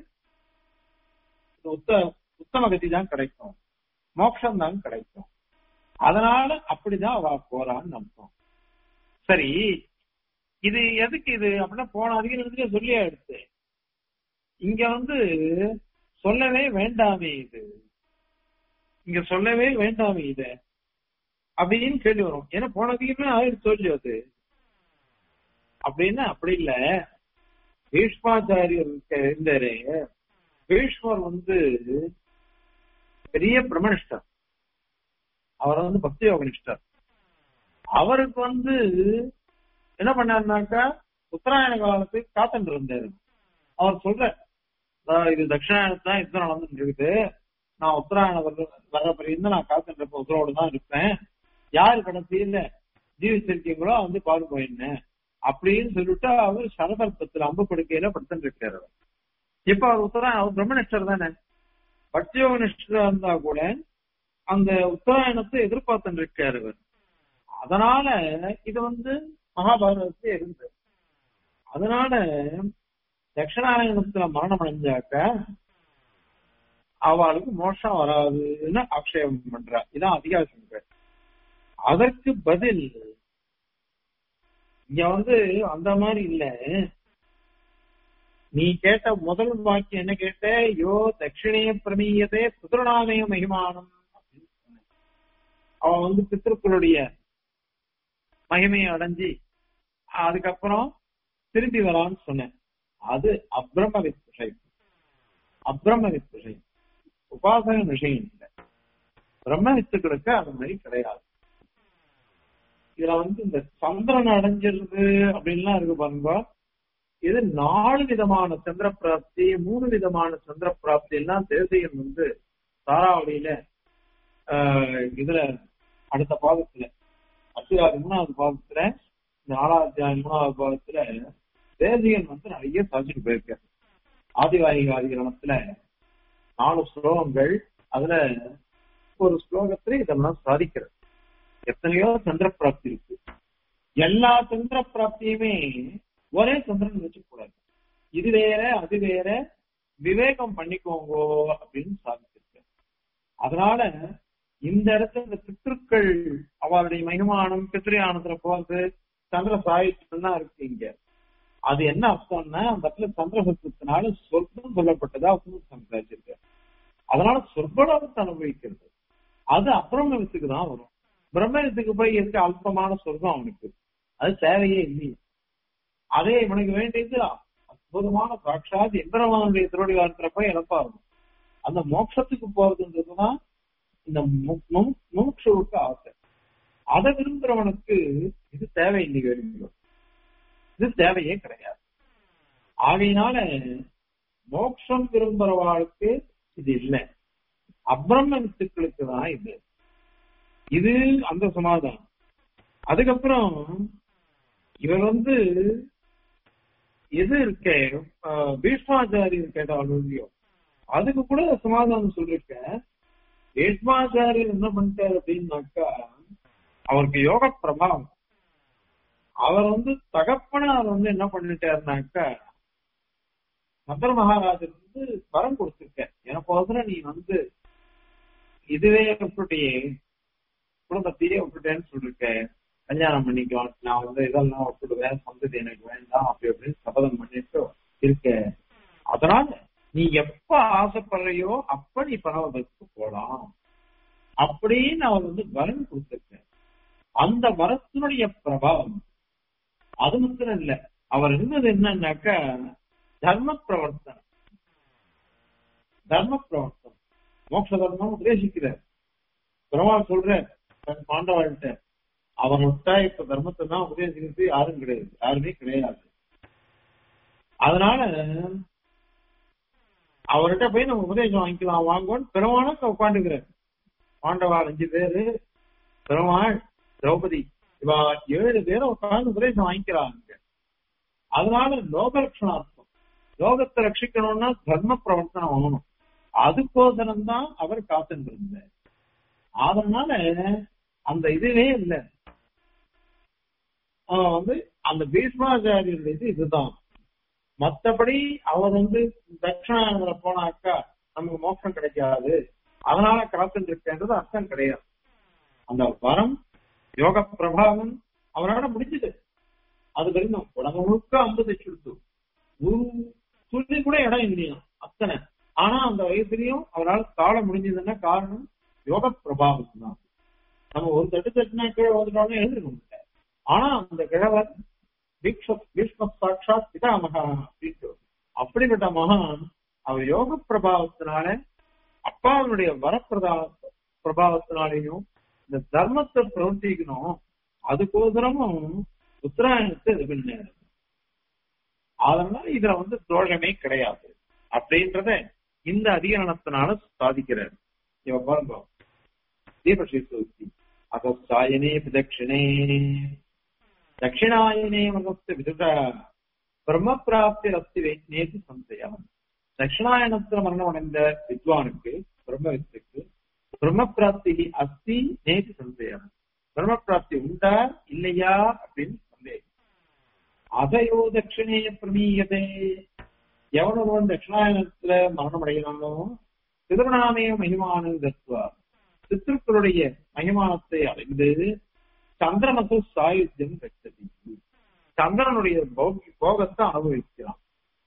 A: உத்த உத்தம கதி தான் கிடைக்கும் மோட்சம் தான் கிடைக்கும் அதனால அப்படிதான் அவ போறான்னு அர்த்தம் சரி இது எதுக்கு இது அப்படின்னா போன அதிகாரத்துக்கே சொல்லியா எடுத்து இங்க வந்து சொல்லவே வேண்டாமே இது இங்க சொல்லவே வேண்டாமே இத அப்படின்னு கேள்வி வரும் ஏன்னா போன அதிகமே ஆயிடுச்சு சொல்லி அது அப்படின்னா அப்படி இல்ல பீஷ்மாச்சாரியர் இருந்தாரு பீஷ்மர் வந்து பெரிய பிரம்மனிஷ்டர் அவர் வந்து பக்தி யோகனிஷ்டர் அவருக்கு வந்து என்ன பண்ணாருனாக்கா உத்தராயண காலத்துக்கு காத்துட்டு இருந்தாரு அவர் சொல்ற இது தட்சிணாயணத்தான் இதுதான் நடந்துட்டு இருக்குது நான் உத்தராயணம் வர்ற வர்ற பிறகு நான் காத்துட்டு இருப்பேன் உத்தரவோடு தான் இருப்பேன் யாரு கடைசியில ஜீவிச்சிருக்கீங்களோ வந்து பாரு போயிருந்தேன் அப்படின்னு சொல்லிட்டு அவர் சரதர்ப்பத்துல அம்பு படுக்கையில படுத்துட்டு இருக்காரு இப்ப அவர் உத்தரா அவர் பிரம்மனிஷ்டர் தானே பட்சயோக நிஷ்டா இருந்தா கூட அந்த உத்தராயணத்தை எதிர்பார்த்துட்டு இருக்காரு இவர் அதனால இது வந்து மகாபாரதத்துல இருந்தது அதனால தட்சிணாயணத்துல மரணம் அடைஞ்சாக்க அவளுக்கு மோஷம் வராதுன்னு ஆக்ஷேபம் பண்றா இதான் அதிகாரம் அதற்கு பதில் இங்க வந்து அந்த மாதிரி இல்ல நீ கேட்ட முதல் வாக்கியம் என்ன கேட்ட யோ தட்சிணேய பிரமீயதே புத்திரநாமய மகிமானம் அப்படின்னு சொன்னேன். அவன் வந்து பித்திருக்களுடைய மகிமையை அடைஞ்சி அதுக்கப்புறம் திரும்பி வரான்னு சொன்னேன் அது அப்ரம விஷயம் அப்ரம விஷயம் உபாசன விஷயம் இல்லை பிரம்ம வித்துக்களுக்கு அது மாதிரி கிடையாது இதுல வந்து இந்த சந்திரன் அடைஞ்சிருது அப்படின்லாம் இருக்கு பாருங்க இது நாலு விதமான சந்திர பிராப்தி மூணு விதமான சந்திர பிராப்தி எல்லாம் தேசியம் வந்து தாராவளியில ஆஹ் இதுல அடுத்த பாகத்துல அத்தியாதி மூணாவது பாகத்துல நாலாவது அத்தியாயம் மூணாவது பாகத்துல தேசியன் வந்து நிறைய சாதிச்சுட்டு போயிருக்காரு ஆதிவாரிக அதிகரணத்துல நாலு ஸ்லோகங்கள் அதுல ஒரு ஸ்லோகத்துல இதெல்லாம் சாதிக்கிறது எத்தனையோ சந்திர பிராப்தி இருக்கு எல்லா சந்திர பிராப்தியுமே ஒரே சந்திரன் வச்சு கூடாது இது வேற அது வேற விவேகம் பண்ணிக்கோங்கோ அப்படின்னு சாதிச்சிருக்க அதனால இந்த இடத்துல இந்த பித்ருக்கள் அவருடைய மகிமானம் பித்ரியானத்துல போறது சந்திர சாகித்யம் இருக்கு இங்க அது என்ன அர்த்தம்னா அந்த இடத்துல சந்திரசத்துனால சொர்க்கம் சொல்லப்பட்டதா சம்சாரிச்சிருக்க அதனால சொர்க்கலோகத்தை அனுபவிக்கிறது அது அப்பிரமத்துக்கு தான் வரும் பிரம்மத்துக்கு போய் இருக்க அல்பமான சொர்க்கம் அவனுக்கு அது தேவையே இல்லையே அதே இவனுக்கு வேண்டியது அற்புதமான சாட்சாத் இந்திரமானுடைய திருவடி வாரத்துல போய் இழப்பா இருக்கும் அந்த மோட்சத்துக்கு போறதுன்றதுதான் இந்த முமுட்சுவுக்கு ஆசை அதை விரும்புறவனுக்கு இது தேவையில்லை வேணும் இது தேவையே கிடையாது ஆகையினால மோட்சம் விரும்புறவாளுக்கு இது இல்லை அப்ரம்ம வித்துக்களுக்கு தான் இது இது அந்த சமாதானம் அதுக்கப்புறம் இவர் வந்து எது இருக்க பீஷ்மாச்சாரியர் கேட்டாலும் இல்லையோ அதுக்கு கூட சமாதானம் சொல்லிருக்க பீஷ்மாச்சாரியர் என்ன பண்ணிட்டாரு அப்படின்னாக்கா அவருக்கு யோக பிரபாவம் அவர் வந்து தகப்பனார் வந்து என்ன பண்ணிட்டாருனாக்கா சந்திர மகாராஜர் வந்து வரம் கொடுத்திருக்க எனக்கு நீ வந்து இதுவே விட்டுட்டியே குடும்பத்தையே விட்டுட்டேன்னு சொல்லிருக்க கல்யாணம் பண்ணிக்கலாம் நான் வந்து இதெல்லாம் விட்டுடுவேன் சந்ததி எனக்கு வேண்டாம் அப்படி அப்படின்னு சபதம் பண்ணிட்டு இருக்க அதனால நீ எப்ப ஆசைப்படுறையோ அப்ப நீ பரவதற்கு போலாம் அப்படின்னு அவர் வந்து வரம் கொடுத்திருக்க அந்த வரத்தினுடைய பிரபாவம் அது மாத்திரம் இல்ல அவர் இருந்தது என்னன்னாக்கா தர்ம பிரவர்த்தனம் தர்ம பிரவர்த்தனம் மோட்ச தர்மம் உபதேசிக்கிறார் பெருமாள் சொல்ற தன் பாண்டவாள்கிட்ட அவன் விட்டா இப்ப தர்மத்தை தான் உபதேசிக்கிறது யாரும் கிடையாது யாருமே கிடையாது அதனால அவர்கிட்ட போய் நம்ம உபதேசம் வாங்கிக்கலாம் வாங்குவோன்னு பெருமாளும் உட்காந்துக்கிறார் பாண்டவாள் அஞ்சு பேரு பெருமாள் திரௌபதி இவா ஏழு பேரும் உட்காந்து உபதேசம் வாங்கிக்கிறாங்க அதனால லோகலட்சணார்த்தம் லோகத்தை ரட்சிக்கணும்னா தர்ம பிரவர்த்தனம் ஆகணும் அதுக்கோசரம் தான் அவர் காத்துட்டு இருந்தார் அதனால அந்த இதுவே இல்ல வந்து அந்த பீஷ்மாச்சாரியருடைய இது இதுதான் மத்தபடி அவர் வந்து தட்சிணாயனத்துல போனாக்கா நமக்கு மோட்சம் கிடைக்காது அதனால காத்துட்டு இருக்கேன்றது அர்த்தம் கிடையாது அந்த வரம் யோக பிரபாவம் அவரால முடிஞ்சது அது வரைக்கும் உடம்பு முழுக்க அம்பது சுடுத்து ஒரு துளி கூட இடம் இல்லையா அத்தனை ஆனா அந்த வயசுலயும் அவரால் கால முடிஞ்சதுன்னா காரணம் யோக பிரபாவம் தான் நம்ம ஒரு தட்டு தட்டுனா கீழே வந்துட்டாலும் எழுதிருக்க முடியல ஆனா அந்த கிழவர் பீஷ்ம சாட்சாத் பிதாமகா அப்படின்ட்டு அப்படிப்பட்ட மகான் அவர் யோக பிரபாவத்தினால அப்பாவுடைய வரப்பிரதா பிரபாவத்தினாலையும் இந்த தர்மத்தை பிரவர்த்திக்கணும் அதுக்கோசரமும் உத்தராயணத்தை இது பண்ணாரு அதனால இதுல வந்து தோழமே கிடையாது அப்படின்றத இந்த அதிகரணத்தினால சாதிக்கிறார் இவ பாருங்க தீபஸ்ரீ சூக்தி அகஸ்தாயனே பிரதட்சிணே தட்சிணாயனே மகஸ்த விதுட பிரம்ம பிராப்தி ரஸ்தி வைத்னேதி சந்தயம் தட்சிணாயனத்துல மரணம் அடைந்த வித்வானுக்கு பிரம்மவித்துக்கு பிரம்ம பிராப்தி அஸ்தி நேற்று சந்தேகம் பிரம்ம பிராப்தி உண்டா இல்லையா அப்படின்னு சந்தேகம் அதையோ தட்சிணேய பிரமீயதே எவனொருவன் தட்சிணாயனத்துல மரணம் அடைகிறானோ திருவண்ணாமய மகிமானு தத்துவா சித்திருக்களுடைய மகிமானத்தை அடைந்து சந்திரமசு சாயுத்தியம் பெற்றது சந்திரனுடைய போக- போகத்தை அனுபவிக்கிறான்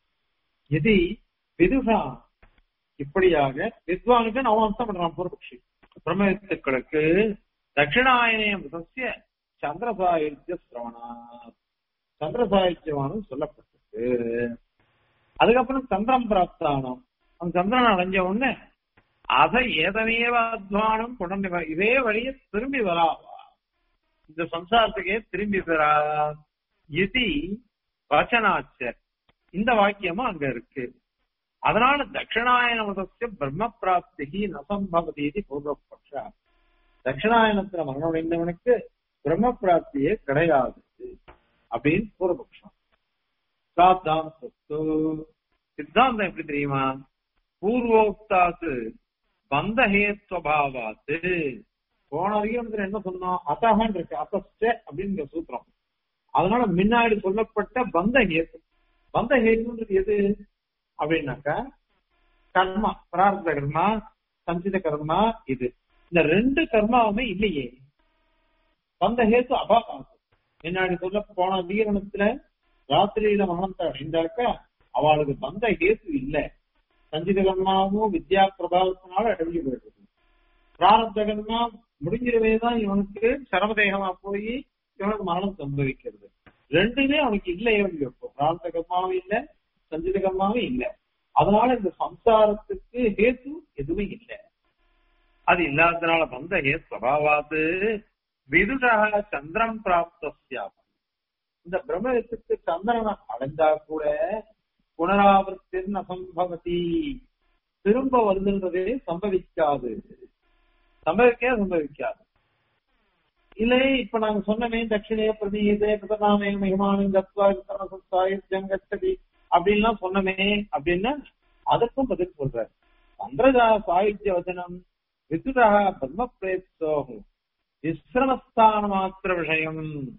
A: இது விதுகா இப்படியாக வித்வானுக்கு நவம்சம் பண்றான் பூர்வபக்ஷி பிரம்மவித்துக்களுக்கு தட்சிணாயனம் சசிய சந்திர சாயுத்திய சிரவணா சந்திர சாயுத்தியமானது சொல்லப்பட்டது அதுக்கப்புறம் சந்திரம் பிராப்தானம் அந்த சந்திரன் அடைஞ்ச உடனே அதை ஏதமேவ அத்வானம் கொண்டு வ- இதே வழியை திரும்பி வராவா இந்த சம்சாரத்துக்கே திரும்பி வரா இது வச்சனாச்சர் இந்த வாக்கியமும் அங்க இருக்கு அதனால தட்சிணாயன மதஸ்ய பிரம்ம பிராப்தி நசம்பவதி இது பூர்வபக்ஷ தட்சிணாயனத்துல மரணம் அடைந்தவனுக்கு பிரம்ம பிராப்தியே கிடையாது அப்படின்னு பூர்வபக்ஷம் சித்தாந்தத்து சித்தாந்தம் எப்படி தெரியுமா பூர்வோக்தாத்து பந்தஹேத்வபாவாத்து போன அதிகாரத்துல என்ன சொன்னோம் அத்தகன் இருக்கு அத்தஸ்ட அப்படிங்கிற சூத்திரம் அதனால முன்னாடி சொல்லப்பட்ட பந்த ஹேத்து பந்த ஹேத்துன்றது எது அப்படின்னாக்கா கர்மா பிரார்த்த கர்மா சஞ்சித கர்மா இது இந்த ரெண்டு கர்மாவுமே இல்லையே பந்த ஹேத்து அபாகாசம் முன்னாடி சொல்ல போன அதிகரணத்துல ராத்திரியில மரணத்தை அடைந்தாக்கா அவளுக்கு பந்த ஹேத்து இல்ல சஞ்சித கர்மாவும் வித்யா பிரபாவத்தினால அடைஞ்சு போயிடுது பிராரப்த கர்மா முடிஞ்சிடவே தான் இவனுக்கு சரமதேகமா போய் இவனுக்கு மரணம் சம்பவிக்கிறது ரெண்டுமே அவனுக்கு இல்லை இப்போ பிரார்த்த கர்மாவும் இல்ல சஞ்சித கர்மாவும் இல்ல அதனால இந்த சம்சாரத்துக்கு ஹேத்து எதுவுமே இல்லை அது இல்லாததுனால வந்த ஹே சபாவாது விதுஷா சந்திரம் பிராப்தியாகும் இந்த பிரம்மத்துக்கு சந்திரனை அடைந்தா கூட புனராவர்த்தின் அசம்பவதி திரும்ப வருதுன்றதே சம்பவிக்காது சம்பவிக்கவே சம்பவிக்காது இல்லை இப்ப நாங்க சொன்னமே தட்சிணே பிரதீதே பிரதநாமே மகிமானம் தத்வா ஜங்கச்சதி அப்படின்லாம் சொன்னமே அப்படின்னா அதற்கும் பதில் சொல்ற சந்திரஜா சாயுஜ்ய வச்சனம் விசுதா பிரம்ம பிரேப்தோகம் விஸ்ரமஸ்தான மாத்திர விஷயம்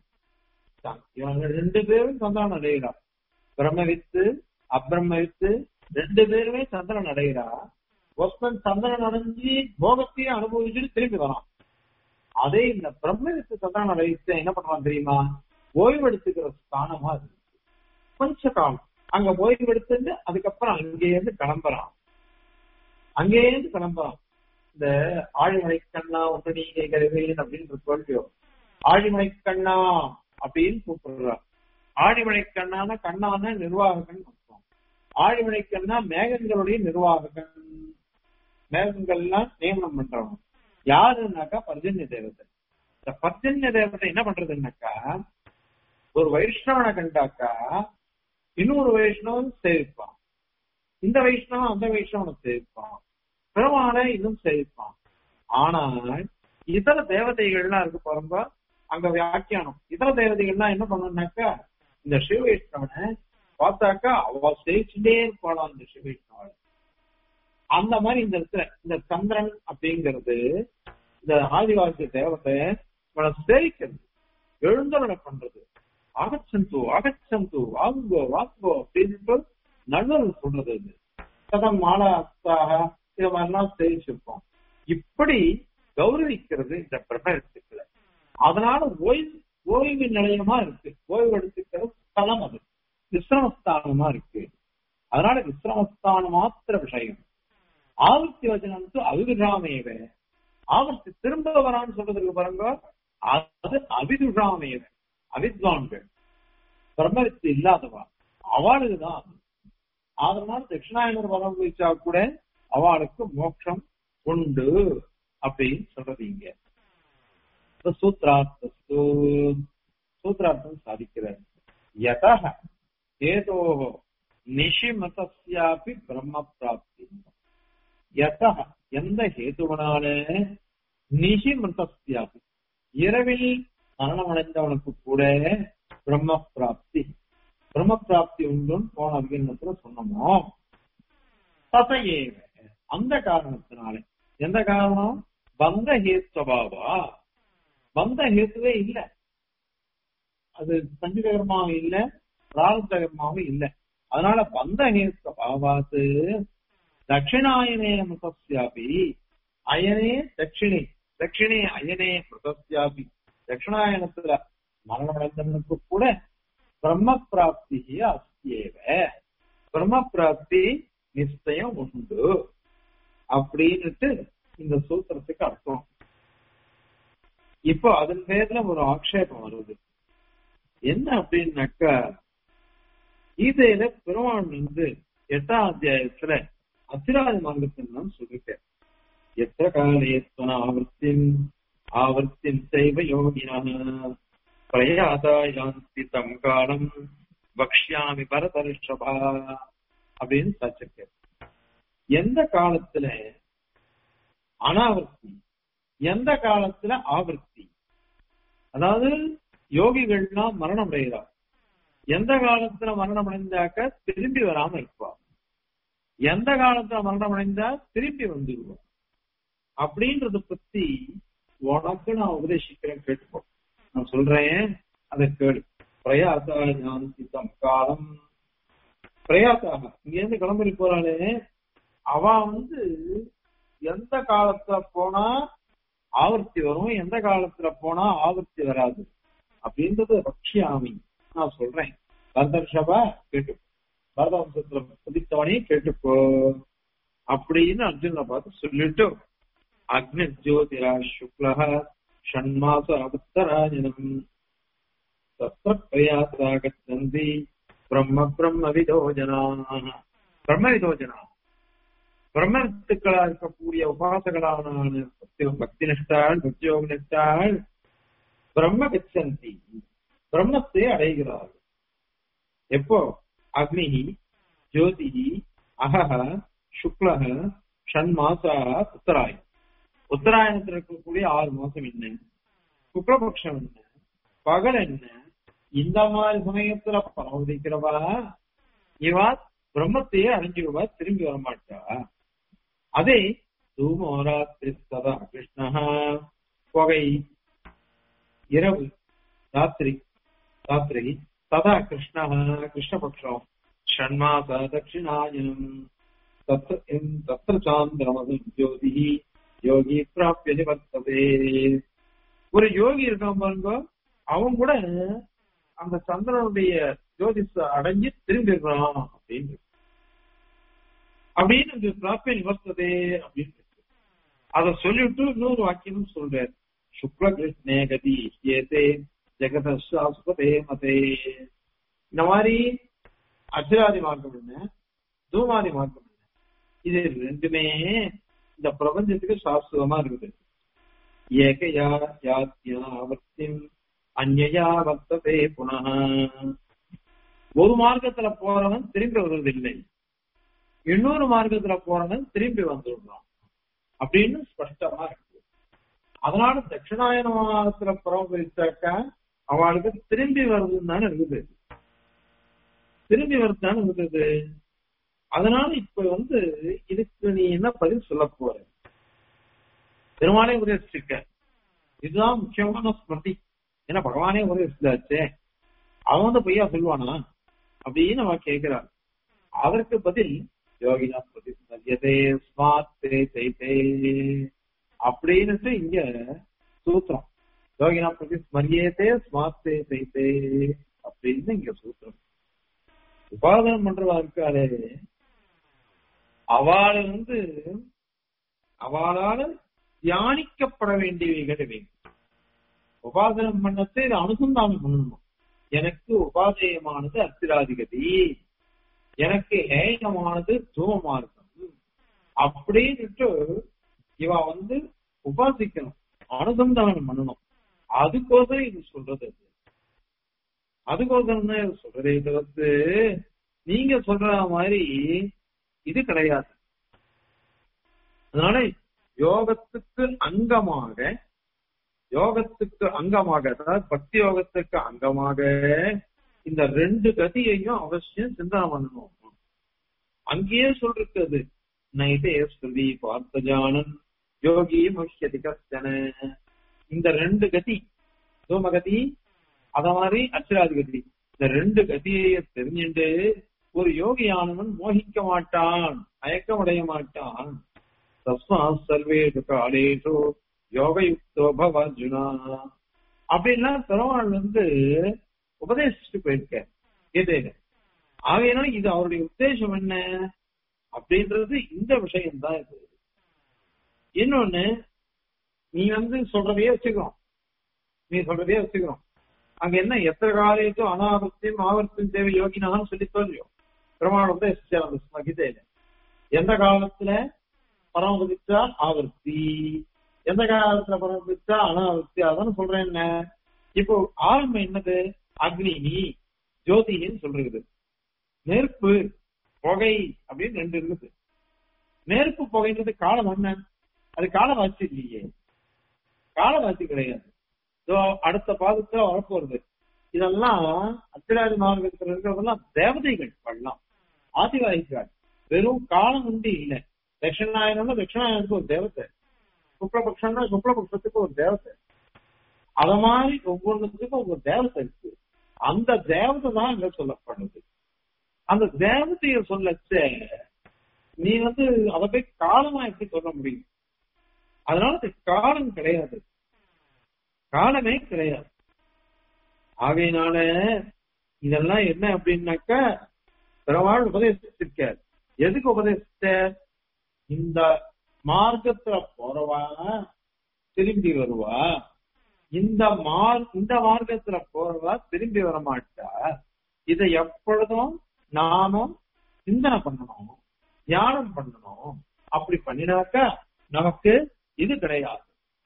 A: இவங்க ரெண்டு பேரும் சந்திரன் அடைகிறா பிரம்மவித்து அப்பிரம்மவித்து ரெண்டு பேருமே சந்திரன் அடைகிறா ஒருத்தன் சந்திரன் அடைஞ்சு போகத்தையே அனுபவிச்சுட்டு திரும்பி வரான் அதே இந்த பிரம்மவித்து சந்திரன் அடைவித்து என்ன பண்றான் தெரியுமா ஓய்வெடுத்துக்கிற ஸ்தானமா இருக்கு கொஞ்ச காலம் அங்க ஓய்வெடுத்துட்டு அதுக்கப்புறம் அங்கேயிருந்து கிளம்புறான் அங்கேயிருந்து கிளம்புறான் இந்த ஆழிமலை கண்ணா ஒன்று நீங்க கருவேன் அப்படின்னு சொல்லியோ ஆழிமலை கண்ணா அப்படின்னு கூப்பிடுறார் ஆழிமலை கண்ணான கண்ணான நிர்வாககன் அர்த்தம் ஆழிமலை கண்ணா மேகங்களுடைய நிர்வாககன் மேகங்கள்லாம் நியமனம் பண்றவன் யாருன்னாக்கா பர்ஜன்ய தேவதை இந்த பர்ஜன்ய தேவதை என்ன பண்றதுன்னாக்கா ஒரு வைஷ்ணவனை கண்டாக்கா இன்னொரு வைஷ்ணவன் சேவிப்பான் இந்த வைஷ்ணவன் அந்த வைஷ்ணவனை சேவிப்பான் பெருமானை இன்னும் சேவிப்பான் ஆனால் இதர தேவதைகள்லாம் இருக்கு பாருங்க அங்க வியாக்கியானம் இதர தேவதைகள்லாம் என்ன பண்ணணும்னாக்கா இந்த சிவ வைஷ்ணவனை பார்த்தாக்கா அவ சேவிச்சுட்டே இருப்பாளாம் இந்த சிவ வைஷ்ணவன் அந்த மாதிரி இந்த இடத்துல இந்த சந்திரன் அப்படிங்கிறது இந்த ஆதிவாசி தேவத்தை இவனை சேவிக்கிறது எழுந்தவனை பண்றது அகச்சந்து அகச்சந்து வாங்குங்கோ வாங்குங்கோ அப்படின்ட்டு நண்பர்கள் சொல்றது இது சதம் மாலா அஸ்தாக இது மாதிரிலாம் சேவிச்சிருப்போம் இப்படி கௌரவிக்கிறது இந்த பிரபலத்துக்குள்ள அதனால ஓய்வு ஓய்வு நிலையமா இருக்கு ஓய்வு எடுத்துக்கிற ஸ்தலம் அது விசிரமஸ்தானமா இருக்கு அதனால விசிரமஸ்தான மாத்திர விஷயம் ஆவர்த்தி வச்சனம் அவிதுஷாமேவ ஆவர்த்தி திரும்ப வரான்னு சொல்றதுக்கு பாருங்க அது அவிதுஷாமேவ அவித்வான்கள் பிரம்மவித்து இல்லாதவா அவளுக்கு தான் அதனால தட்சிணாயனர் வரம் வைச்சா கூட அவளுக்கு மோட்சம் உண்டு அப்படின்னு சொல்றது இங்க சூத்ரார்த்தஸ்து சூத்ரார்த்தம் சாதிக்கிறார் யத ஏதோ நிஷிமதஸ்யாபி பிரம்ம பிராப்தி யத எந்த ஹேதுவனால நிஷிமதஸ்யாபி இரவில் மரணமடைந்தவனுக்கு கூட பிரம்ம பிராப்தி பிரம்ம பிராப்தி உண்டுன்னு போன அதிகரணத்துல சொன்னோமோ தசையேவ அந்த காரணத்தினால எந்த காரணம் பந்த ஹேத்வபாவா பந்த ஹேத்துவே இல்ல அது சஞ்சித கர்மாவும் இல்ல பிரார்த்த கர்மாவும் இல்ல அதனால பந்த ஹேத்வபாவாத்து தட்சிணாயனே மிருதஸ்யாபி அயனே தட்சிணே தட்சிணே அயனே மிருதஸ்யாபி தட்சிணாயனத்துல மரணமடைந்தவனுக்கு கூட பிரம்ம பிராப்தி அஸ்தியேவ பிரம்ம பிராப்தி நிச்சயம் உண்டு அப்படின்னுட்டு இந்த சூத்திரத்துக்கு அர்த்தம் இப்போ அதன் பேர்ல ஒரு ஆக்ஷேபம் வருது என்ன அப்படின்னாக்கா கீதையில பெருமாள் வந்து எட்டாம் அத்தியாயத்துல அத்திராதி மார்க்கத்தின் சொல்லிட்டேன் எத்த காலேஸ்வன ஆவர்த்தின் ஆவர்த்தின் செய்வ யோகினா பிரயாதாயாந்தி தம் காலம் பக்ஷ்யாமி பரதர்ஷபா அப்படின்னு சாச்சிருக்க எந்த காலத்துல அனாவர்த்தி எந்த காலத்துல ஆவர்த்தி அதாவது யோகிகள்லாம் மரணம் அடைகிறார் எந்த காலத்துல மரணம் அடைந்தாக்க திரும்பி வராம இருப்பா எந்த காலத்துல மரணம் அடைந்தா திரும்பி வந்துடுவோம் அப்படின்றத பத்தி உனக்கு நான் உபதேசிக்கிறேன் கேட்டுக்கோ நான் சொல்றேன் அதை கேளு பிரயாசா ஞானி தம் காலம் பிரயாசாக இங்க இருந்து கிளம்பி போறாளே அவ வந்து எந்த காலத்துல போனா ஆவர்த்தி வரும் எந்த காலத்துல போனா ஆவர்த்தி வராது அப்படின்றது பக்ஷியாமி நான் சொல்றேன் பரதர்ஷபா கேட்டுக்கோ பரதவம்சத்துல புதித்தவனே கேட்டுக்கோ அப்படின்னு அர்ஜுன பார்த்து சொல்லிட்டு அக்னி ஜோதிரா சுக்லஹ ஷண்மாச அபுத்தராஜனம் தத்திர பிரயாசா கச்சந்தி பிரம்ம பிரம்ம விதோ ஜனா பிரம்ம விதோ ஜனா பிரம்மத்துக்களா இருக்கக்கூடிய உபாசகளான பக்தி நிஷ்டாள் பக்தியோக நிஷ்டாள் பிரம்ம கச்சந்தி பிரம்மத்தை அடைகிறார்கள் எப்போ அக்னி ஜோதி அகஹ சுக்லஹ ஷண்மாசா உத்தராயணம் உத்தராயணத்துல இருக்கக்கூடிய ஆறு மாசம் என்ன சுக்லபக்ஷம் என்ன பகல் என்ன இந்த மாதிரி சமயத்துல பரவதிக்கிறவா இவா பிரம்மத்தையே அடைஞ்சிடுவா திரும்பி வரமாட்டா அதே தூமோராத்திரி சதா கிருஷ்ணா புகை இரவு ராத்திரி ராத்திரி ததா கிருஷ்ணா கிருஷ்ணபக்ஷம் ஷண்மாச தட்சிணாயனம் தத்ர தத்ர சாந்திரமது ஜோதி யோகி பிராப்திய நிவர்த்ததே ஒரு யோகி இருக்கான் பாருங்க அவன் கூட அந்த சந்திரனுடைய ஜோதிஷ அடைஞ்சு திரும்பிடுறான் அப்படின்னு அப்படின்னு இந்த பிராப்திய நிவர்த்ததே அப்படின்னு அத சொல்லிட்டு இன்னொரு வாக்கியம் சொல்றார் சுக்ல கிருஷ்ணே கதி ஏதே ஜெகதாஸ்பதே மதே இந்த மாதிரி அஜராதி மார்க்கம் என்ன தூமாதி மார்க்கம் என்ன இது ரெண்டுமே இந்த பிரபஞ்சத்துக்கு சாஸ்திரமா இருக்குது ஏகயா யாத்யா அவர்த்தின் அந்நயா வர்த்ததே புனः ஒரு மார்க்கத்துல போறவன் திரும்பி வருவதில்லை இன்னொரு மார்க்கத்துல போறவன் திரும்பி வந்துடுறான் அப்படின்னு ஸ்பஷ்டமா இருக்கு அதனால தட்சிணாயன மாதத்துல பரமபரிச்சாக்கா அவளுக்கு திரும்பி வருதுன்னு தானே இருக்குது திரும்பி வருது தானே இருக்குது அதனால இப்ப வந்து இதுக்கு நீ என்ன பதில் சொல்ல போற பெருமானே உபதேசிச்சிருக்க இதுதான் முக்கியமான ஸ்மிருதி ஏன்னா பகவானே உபதேசிச்சாச்சே அவன் வந்து பொய்யா சொல்லுவானா அப்படின்னு அவன் கேட்கிறான் அதற்கு பதில் யோகினா பிரதிஸ்மரியதே ஸ்மார்த்தே தைத்தே அப்படின்னுட்டு இங்க சூத்திரம் யோகினா பிரதிஸ்மரியதே ஸ்மார்த்தே தைத்தே அப்படின்னு இங்க சூத்திரம் உபாதனம் பண்றவா இருக்காளே அவளை வந்து அவளால தியானிக்கப்பட வேண்டியவைகள் வேண்டும் உபாசனம் பண்ணத்தை இதை அனுசந்தானம் பண்ணணும் எனக்கு உபாதேயமானது அத்திராதிகதி எனக்கு ஹேயமானது தூமமார்க்கம் அப்படின்னுட்டு இவ வந்து உபாசிக்கணும் அனுசந்தானம் பண்ணணும் அதுக்கோசரம் இது சொல்றது அது அதுக்கோசரம் தான் இது சொல்றதே தவிர்த்து நீங்க சொல்ற மாதிரி இது கிடையாது அதனால யோகத்துக்கு அங்கமாக யோகத்துக்கு அங்கமாக அதாவது பக்தி யோகத்துக்கு அங்கமாக இந்த ரெண்டு கதியையும் அவசியம் சிந்தனை பண்ணணும் அங்கேயே சொல்றது நைதே ஸ்ருதி பார்த்தஜானன் யோகி முக்கியதி கஷ்டன இந்த ரெண்டு கதி தூமகதி அத மாதிரி அச்சராதி கதி இந்த ரெண்டு கதியை தெரிஞ்சுட்டு ஒரு யோகியானவன் மோகிக்க மாட்டான் மயக்கமடைய மாட்டான் தஸ்மா சர்வேஷு காலேஷு யோகயுக்தோ பவ அர்ஜுனா அப்படின்னா பெருமாள் வந்து உபதேசிச்சுட்டு போயிருக்க கீதையில ஆகையினால இது அவருடைய உத்தேசம் என்ன அப்படின்றது இந்த விஷயம் தான் இது இன்னொன்னு நீ வந்து சொல்றதையே வச்சுக்கிறோம் நீ சொல்றதையே வச்சுக்கிறோம் அங்க என்ன எத்தனை காலையும் அனாவர்த்தியம் ஆவர்த்தியம் தேவை யோகினான்னு சொல்லி சொல்லியும் பெருமாள் உபதேசிச்சார் அந்த கீதையில எந்த காலத்துல பரமபதிச்சா ஆவர்த்தி எந்த காலத்துல பரமபதிச்சா அனாவர்த்தி அதான் சொல்றேன் என்ன இப்போ ஆரம்பம் என்னது அக்னி ஜோதின்னு சொல்றது நெருப்பு புகை அப்படின்னு ரெண்டு இருக்குது நெருப்பு புகைன்றது காலம் என்ன அது காலவாசி இல்லையே காலவாசி கிடையாது இதோ அடுத்த பாதத்துல வரப்போறது இதெல்லாம் அத்திராதி மார்க்கத்தில் இருக்கிறதெல்லாம் தேவதைகள் பண்ணலாம் ஆதிவாசிகள் வெறும் காலம் உண்டு இல்லை தட்சிணாயனம்னா தட்சிணாயனத்துக்கு ஒரு தேவத்தை சுக்லபக்ஷம்னா சுக்லபக்ஷத்துக்கு ஒரு தேவத்தை அத மாதிரி ஒவ்வொன்றுத்துக்கும் ஒவ்வொரு தேவத்தை இருக்கு அந்த தேவதை தான் இங்க சொல்லப்படுது அந்த தேவதைய சொல்லச்ச நீ வந்து அதை போய் காலமா எப்படி சொல்ல முடியும் அதனால அது காலம் கிடையாது காலமே கிடையாது ஆகையினால இதெல்லாம் என்ன அப்படின்னாக்கா பெருமாள் உபதேசிச்சிருக்க எதுக்கு உபதேசிச்ச இந்த மார்க்கத்துல போறவா திரும்பி வருவா இந்த மார் இந்த மார்க்கத்துல போறவா திரும்பி வர மாட்டா இதை எப்பொழுதும் நாமும் சிந்தனை பண்ணணும் தியானம் பண்ணணும் அப்படி பண்ணினாக்கா நமக்கு இது கிடையாது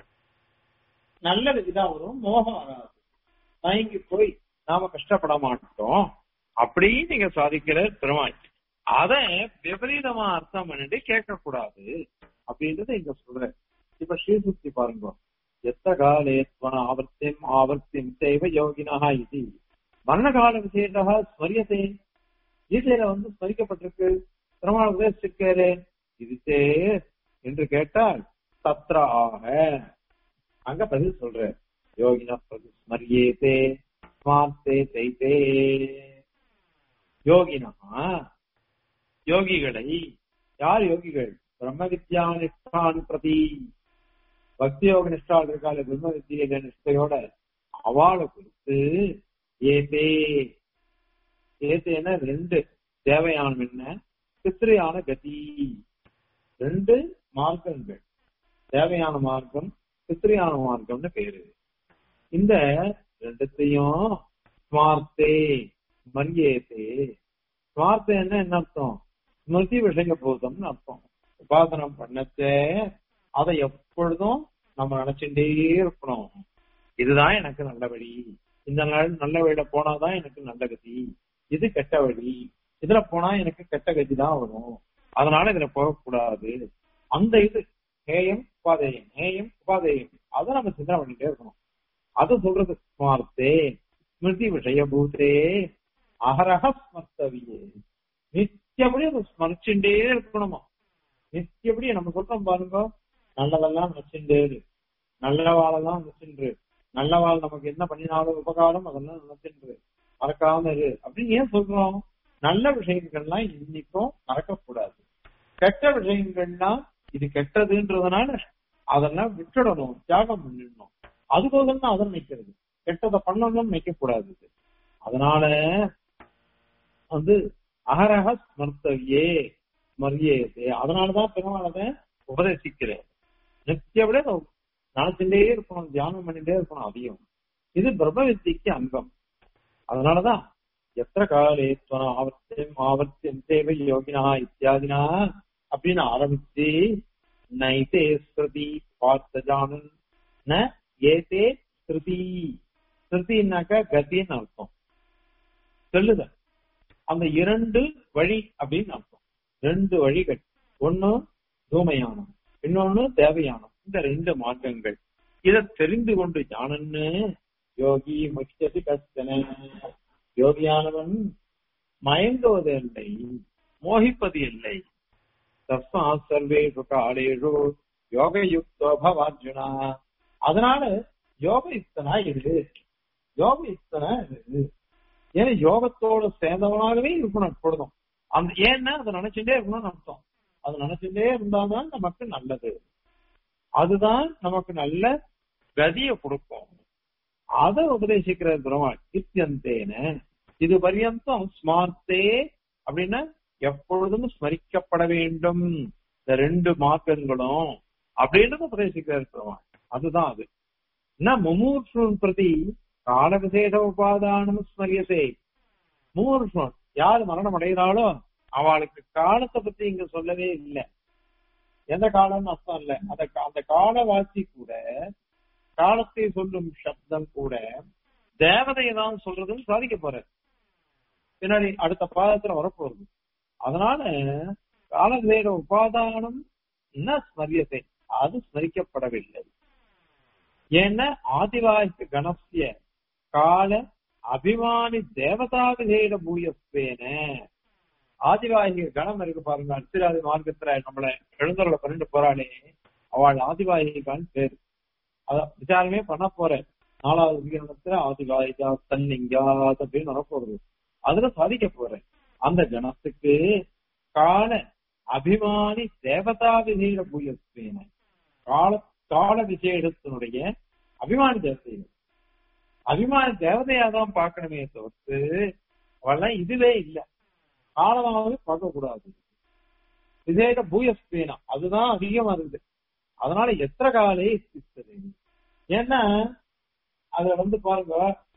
A: நல்லது இதா வரும் மோகம் வராது தயங்கி போய் நாம கஷ்டப்பட மாட்டோம் அப்படின்னு நீங்க சாதிக்கிற பெருமாள் அத விபரீதமா அர்த்தம் பண்ணிட்டு கேட்க கூடாது அப்படின்றத இங்க சொல்றேன் இப்ப ஸ்ரீசுக்தி பாருங்க எத்த காலேத்வன ஆவர்த்தியம் ஆவர்த்தியம் செய்வ யோகினா இது மரணகால விசேஷா ஸ்மரியதே கீதையில வந்து ஸ்மரிக்கப்பட்டிருக்கு பெருமாள் உபதேசிச்சிருக்காரு இதுதே என்று கேட்டால் தத்ர ஆக அங்க பதில் சொல்ற யோகினா பிரதி ஸ்மரியேதே ஸ்மார்த்தே செய்தே யோகினா யோகிகளை யார் யோகிகள் பிரம்ம வித்யா நிஷ்டான் பிரதி பக்தி யோக நிஷ்டால் இருக்கால பிரம்ம வித்திய நிஷ்டையோட அவளை குறித்து ஏதே ஏதேன ரெண்டு தேவையான என்ன பித்திரையான கதி ரெண்டு மார்க்கங்கள் தேவையான மார்க்கம் பித்திரையான மார்க்கம்னு பேரு இந்த ரெண்டுத்தையும் ஸ்மார்த்தே மரியேதே ஸ்மார்த்தே என்ன என்ன அர்த்தம் ஸ்மிருதி விஷய பூதம்னு அர்த்தம் உபாசனம் பண்ணச்ச அதை எப்பொழுதும் நம்ம நினைச்சுட்டே இருக்கணும் இதுதான் எனக்கு நல்ல வழி இந்த நாள் நல்ல வழியில போனாதான் எனக்கு நல்ல கதி இது கெட்ட வழி இதுல போனா எனக்கு கெட்ட கதி தான் வரும் அதனால இதுல போகக்கூடாது அந்த இது நேயம் உபாதேயம் நேயம் உபாதேயம் அதை நம்ம சிந்தனை பண்ணிட்டே இருக்கணும் அது சொல்றது ஸ்மார்த்தே ஸ்மிருதி விஷய பூத்தே அகரக ஸ்மர்த்தவியே நித்தியபடி அதை ஸ்மரிச்சுட்டே இருக்கணுமா நித்தியபடி நம்ம சொல்றோம் பாருங்க நல்லதெல்லாம் நினைச்சுட்டே இரு நல்ல வாழெல்லாம் நினைச்சுட்டு நல்ல வாழ் நமக்கு என்ன பண்ணினாலும் உபகாரம் அதெல்லாம் நினைச்சுட்டு மறக்காம இரு அப்படின்னு ஏன் சொல்றோம் நல்ல விஷயங்கள்லாம் இன்னைக்கும் மறக்கக்கூடாது கெட்ட விஷயங்கள்லாம் இது கெட்டதுன்றதுனால அதெல்லாம் விட்டுடணும் தியாகம் பண்ணிடணும் அதுபோதும் தான் அதை நினைக்கிறது கெட்டதை பண்ணணும்னு நினைக்க கூடாது அதனால வந்து அகரக ஸ்மர்த்தவியே மரியே அதனாலதான் பெருமாளத உபதேசிக்கிறேன் நித்தியவிட நினைச்சுட்டே இருக்கணும் தியானம் பண்ணிட்டே இருக்கணும் அதையும் இது பிரம்ம வித்திக்கு அங்கம் அதனாலதான் எத்த காலேத்வன ஆவர்த்தியம் ஆவர்த்தியம் தேவை யோகினா இத்தியாதினா அப்படின்னு ஆரம்பிச்சு நைதே ஸ்ருதி பார்த்தஜானன் ந ஏதே ஸ்ருதி ஸ்ருதினாக்கா கத்தின்னு அர்த்தம் சொல்லுத அந்த இரண்டு வழி அப்படின்னு அர்த்தம் ரெண்டு வழிகள் ஒண்ணு தூமையானம் இன்னொன்னு தேவையானம் இந்த ரெண்டு மார்க்கங்கள் இதை தெரிந்து கொண்டு ஞானன்னு யோகி முக்கியது கஷ்டன யோகியானவன் மயங்குவது இல்லை மோகிப்பது இல்லை தஸ்மா சர்வேஷு காலேஷு யோகயுக்தோ பவார்ஜுனா அதனால யோகயுக்தனா இரு யோகயுக்தனா இரு ஏன்னா யோகத்தோட சேர்ந்தவனாகவே இருக்கணும் எப்பொழுதும் அந்த ஏன்னா அதை நினைச்சுட்டே இருக்கணும்னு அர்த்தம் அது நினைச்சுட்டே இருந்தாதான் நமக்கு நல்லது அதுதான் நமக்கு நல்ல கதியை கொடுக்கும் அதை உபதேசிக்கிற பெருமாள் இத்தியந்தேன இது பரியந்தம் ஸ்மார்த்தே அப்படின்னா எப்பொழுதும் ஸ்மரிக்கப்பட வேண்டும் இந்த ரெண்டு மார்க்கங்களும் அப்படின்றது உபதேசிக்கிறார் பெருமாள் அதுதான் அது என்ன முமூர்ஷுன் பிரதி கால விசேஷ உபாதானம் ஸ்மரியசே முமூர்ஷுன் யார் மரணம் அடைகிறாளோ அவளுக்கு காலத்தை பத்தி இங்க சொல்லவே இல்லை எந்த காலம்னு அர்த்தம் இல்ல அந்த அந்த கால வாசி கூட காலத்தை சொல்லும் சப்தம் கூட தேவதையை தான் சொல்றதுன்னு சாதிக்க போற பின்னாடி அடுத்த பாதத்துல வரப்போகுது அதனால காலவேட உபாதானம் என்ன ஸ்மரியத்தை அது ஸ்மரிக்கப்படவில்லை ஏன்னா ஆதிவாய்க்கு கணசிய கால அபிமானி தேவதா விதேட பூயஸ்வேன ஆதிவாகி கணம் இருக்கு பாருங்க அத்திராதி மார்க்கத்துல நம்மள எழுந்தருளை பண்ணிட்டு போறாளே அவள் ஆதிவாகிகான்னு பேரு அத விசாரமே பண்ண போற நாலாவது விகிரணத்துல ஆதிவாயிகா தன்னிங்காத் அப்படின்னு வரப்போறது அதுல சாதிக்க போறேன் அந்த கணத்துக்கு கால அபிமானி தேவதா விசேட பூயஸ்வேன கால கால விசேஷத்தினுடைய அபிமானி தேவதை அபிமானி தேவதையா தான் பார்க்கணுமே தவிர்த்து அவெல்லாம் இதுவே இல்லை காலமாகவே பார்க்க கூடாது விசேட பூயஸ்வேனா அதுதான் அதிகமா இருக்குது அதனால எத்தனை காலே சித்தது ஏன்னா அத வந்து பாருங்க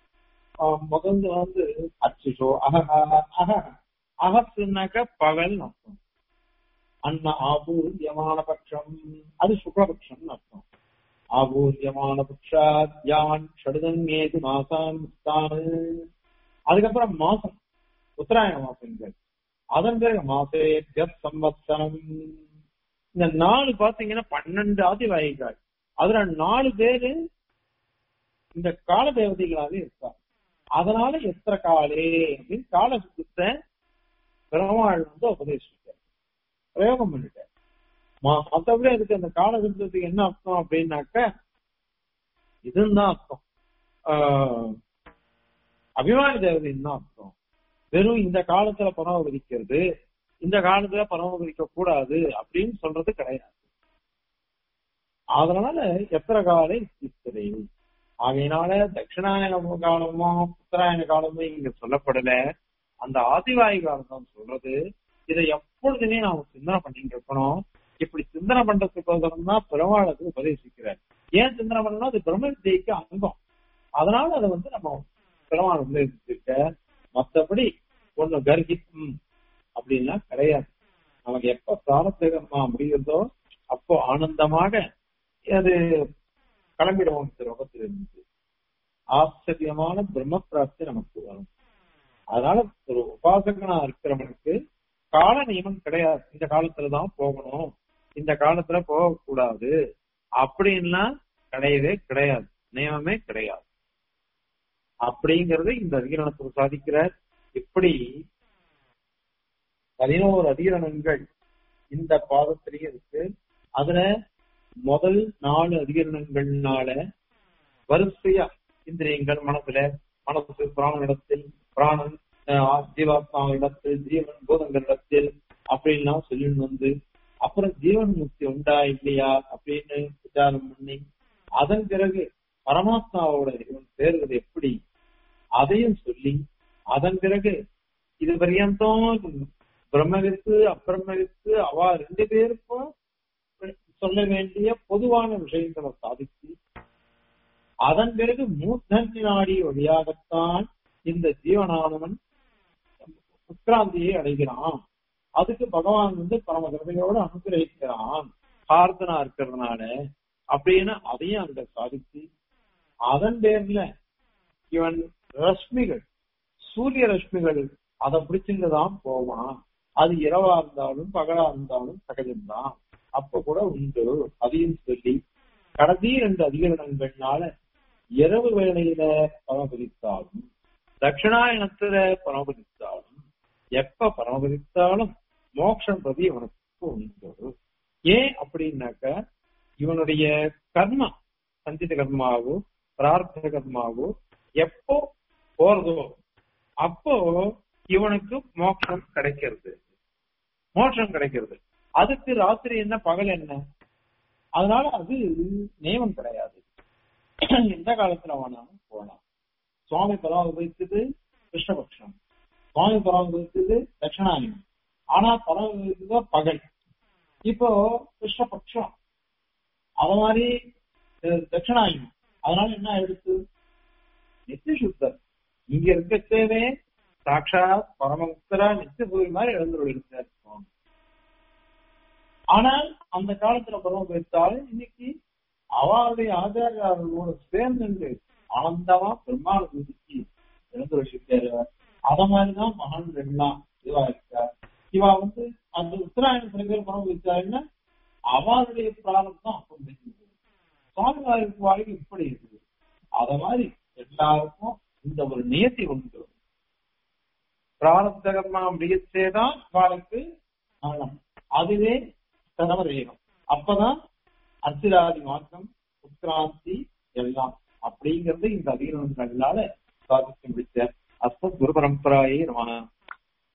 A: முதல்ல வந்து அச்சுஷோ அக அக அகத்துனாக்க பகல் அர்த்தம் அன்ன ஆபூர்யமான பட்சம் அது சுக்லபட்சம் அர்த்தம் ஆபூர்யமான பட்சாத் யான் ஷடுதன்யேது மாசான் அதுக்கப்புறம் மாசம் உத்தராயண மாசங்கள் அதன் பிறகு மாசேபிய சம்பத்சரம் இந்த நாலு பாத்தீங்கன்னா பன்னெண்டு ஆதிவாயிகள் அதுல நாலு பேரு இந்த கால தேவதைகளாவே இருக்காங்க அதனால எத்தனை காலே அப்படின்னு கால சுத்தத்தை பெருமாள் வந்து உபதேசிட்டார் பிரயோகம் பண்ணிட்டார் மற்றபடி அதுக்கு அந்த கால சுத்தத்துக்கு என்ன அர்த்தம் அப்படின்னாக்க இதுதான் அர்த்தம் அபிமான தேவதைன்னு தான் அர்த்தம் வெறும் இந்த காலத்துல பரமபதிக்கிறது இந்த காலத்துல பரமபதிக்க கூடாது அப்படின்னு சொல்றது கிடையாது அதனால எத்தனை காலை சித்திரை ஆகையினால தட்சிணாயன காலமோ உத்தராயண காலமோ இங்க சொல்லப்படல அந்த ஆதிவாயு காலம் தான் சொல்றது இதை எப்பொழுதுமே நாம சிந்தனை பண்ணிட்டு இருக்கணும் இப்படி சிந்தனை பண்றதுக்கோசரம் தான் பெருமாளுக்கு உபதேசிக்கிறார் ஏன் சிந்தனை பண்ணணும் அது பிரம்ம வித்தியைக்கு அங்கம் அதனால அதை வந்து நம்ம பெருமாள் உபதேசிச்சிருக்க மத்தபடி ஒண்ணு கர்ஹித்தம் அப்படின்லாம் கிடையாது நமக்கு எப்ப பிராரத்தகமா முடியுதோ அப்போ ஆனந்தமாக அது கிளம்பிடுவோம் இந்த லோகத்திலிருந்து ஆச்சரியமான பிரம்ம பிராப்தி நமக்கு வரும் அதனால ஒரு உபாசகனா இருக்கிறவனுக்கு கால நியமம் கிடையாது இந்த காலத்துலதான் போகணும் இந்த காலத்துல போகக்கூடாது அப்படின்லாம் கிடையவே கிடையாது நியமமே கிடையாது அப்படிங்கறது இந்த அதிகரணத்தில் சாதிக்கிறார் இப்படி பதினோரு அதிகரணங்கள் இந்த பாதத்திலேயே இருக்கு அதுல முதல் நாலு அதிகரணங்கள்னால வரிசையா இந்திரியங்கள் மனசுல மனசு பிராணனிடத்தில் பிராணன் ஜீவாத்மா இடத்தில் ஜீவன் பூதங்களிடத்தில் அப்படின்லாம் சொல்லிட்டு வந்து அப்புறம் ஜீவன் முக்தி உண்டா இல்லையா அப்படின்னு விசாரம் பண்ணி அதன் பிறகு பரமாத்மாவோட இவன் சேர்வது எப்படி அதையும் சொல்லி அதன் பிறகு இது பரியந்தம் பிரம்மவித்து அப்பிரம்மவித்து அவ ரெண்டு பேருக்கும் சொல்ல வேண்டிய பொதுவான விஷயங்களை சாதித்து அதன் பிறகு மூர்த்தி நாடி வழியாகத்தான் இந்த ஜீவனானவன் உட்கிராந்தியை அடைகிறான் அதுக்கு பகவான் வந்து பரம கருமையோடு அனுகிரகிக்கிறான் பிரார்த்தனா இருக்கிறதுனால அப்படின்னு அதையும் அங்க சாதித்து அதன் பேர்ல இவன் ரஷ்மிகள் சூரிய ரஷ்மிகள் அதை பிடிச்சிருந்துதான் போவான் அது இரவா இருந்தாலும் பகலா இருந்தாலும் சகஜம்தான் அப்ப கூட உண்டு அதையும் சொல்லி கடைசி ரெண்டு அதிகரணங்கள்னால இரவு வேளையில பரமபதித்தாலும் தட்சிணாயனத்துல பரமபதித்தாலும் எப்ப பரமபதித்தாலும் மோட்சம் பிரதி அவனுக்கு அவனுக்கு உண்டு ஏன் அப்படின்னாக்க இவனுடைய கர்மா சஞ்சித கர்மாவோ பிரார்த்த கர்மாவோ எப்போ போறதோ அப்போ இவனுக்கு மோட்சம் கிடைக்கிறது மோட்சம் கிடைக்கிறது அதுக்கு ராத்திரி என்ன பகல் என்ன அதனால அது நியமம் கிடையாது எந்த காலத்துல வேணாலும் போலாம் சுவாமி பரவாயில்ல வைத்தது கிருஷ்ணபக்ஷம் சுவாமி பரவாயில்ல வைத்தது தட்சிணாயனம் ஆனா பரவாயில்ல வைத்தது பகல் இப்போ கிருஷ்ணபக்ஷம் அத மாதிரி அஹ், தட்சிணாயனம் அதனால என்ன எடுத்து நித்திய சுத்தர் இங்க இருக்கச்சேவே சாட்சாத் பரமமுக்தரா நித்திய சூரிய மாதிரி எழுந்துள்ள இருக்கார் சுவாமி ஆனால் அந்த காலத்துல பரம வைத்தாலும் இன்னைக்கு அவருடைய ஆச்சாரியாரோட சேர்ந்து ஆனந்தமா பெருமாள் விதிச்சு எழுந்துருக்காரு அத மாதிரிதான் மகான் எல்லாம் இதுவா இருக்கார் இவா வந்து அந்த உத்தராயண சில பேர் பரம வச்சாருன்னா அவருடைய பிராரத்தம் அப்படி இருக்குது சுவாமிவாருக்கு வாழ்க்கை இப்படி இருக்குது அத மாதிரி எல்லாருக்கும் இந்த ஒரு நியத்தி உண்டு பிராரப்த கர்மா முடியச்சேதான் வாழ்க்கை மரணம் அதுவே தனவரேகம் அப்பதான் அர்ச்சிராதி மாற்றம் உத்கிராந்தி எல்லாம் அப்படிங்கறது இந்த அதிகரணங்களால சாதித்து முடிச்ச அஸ்மத் குரு பரம்பராயே நம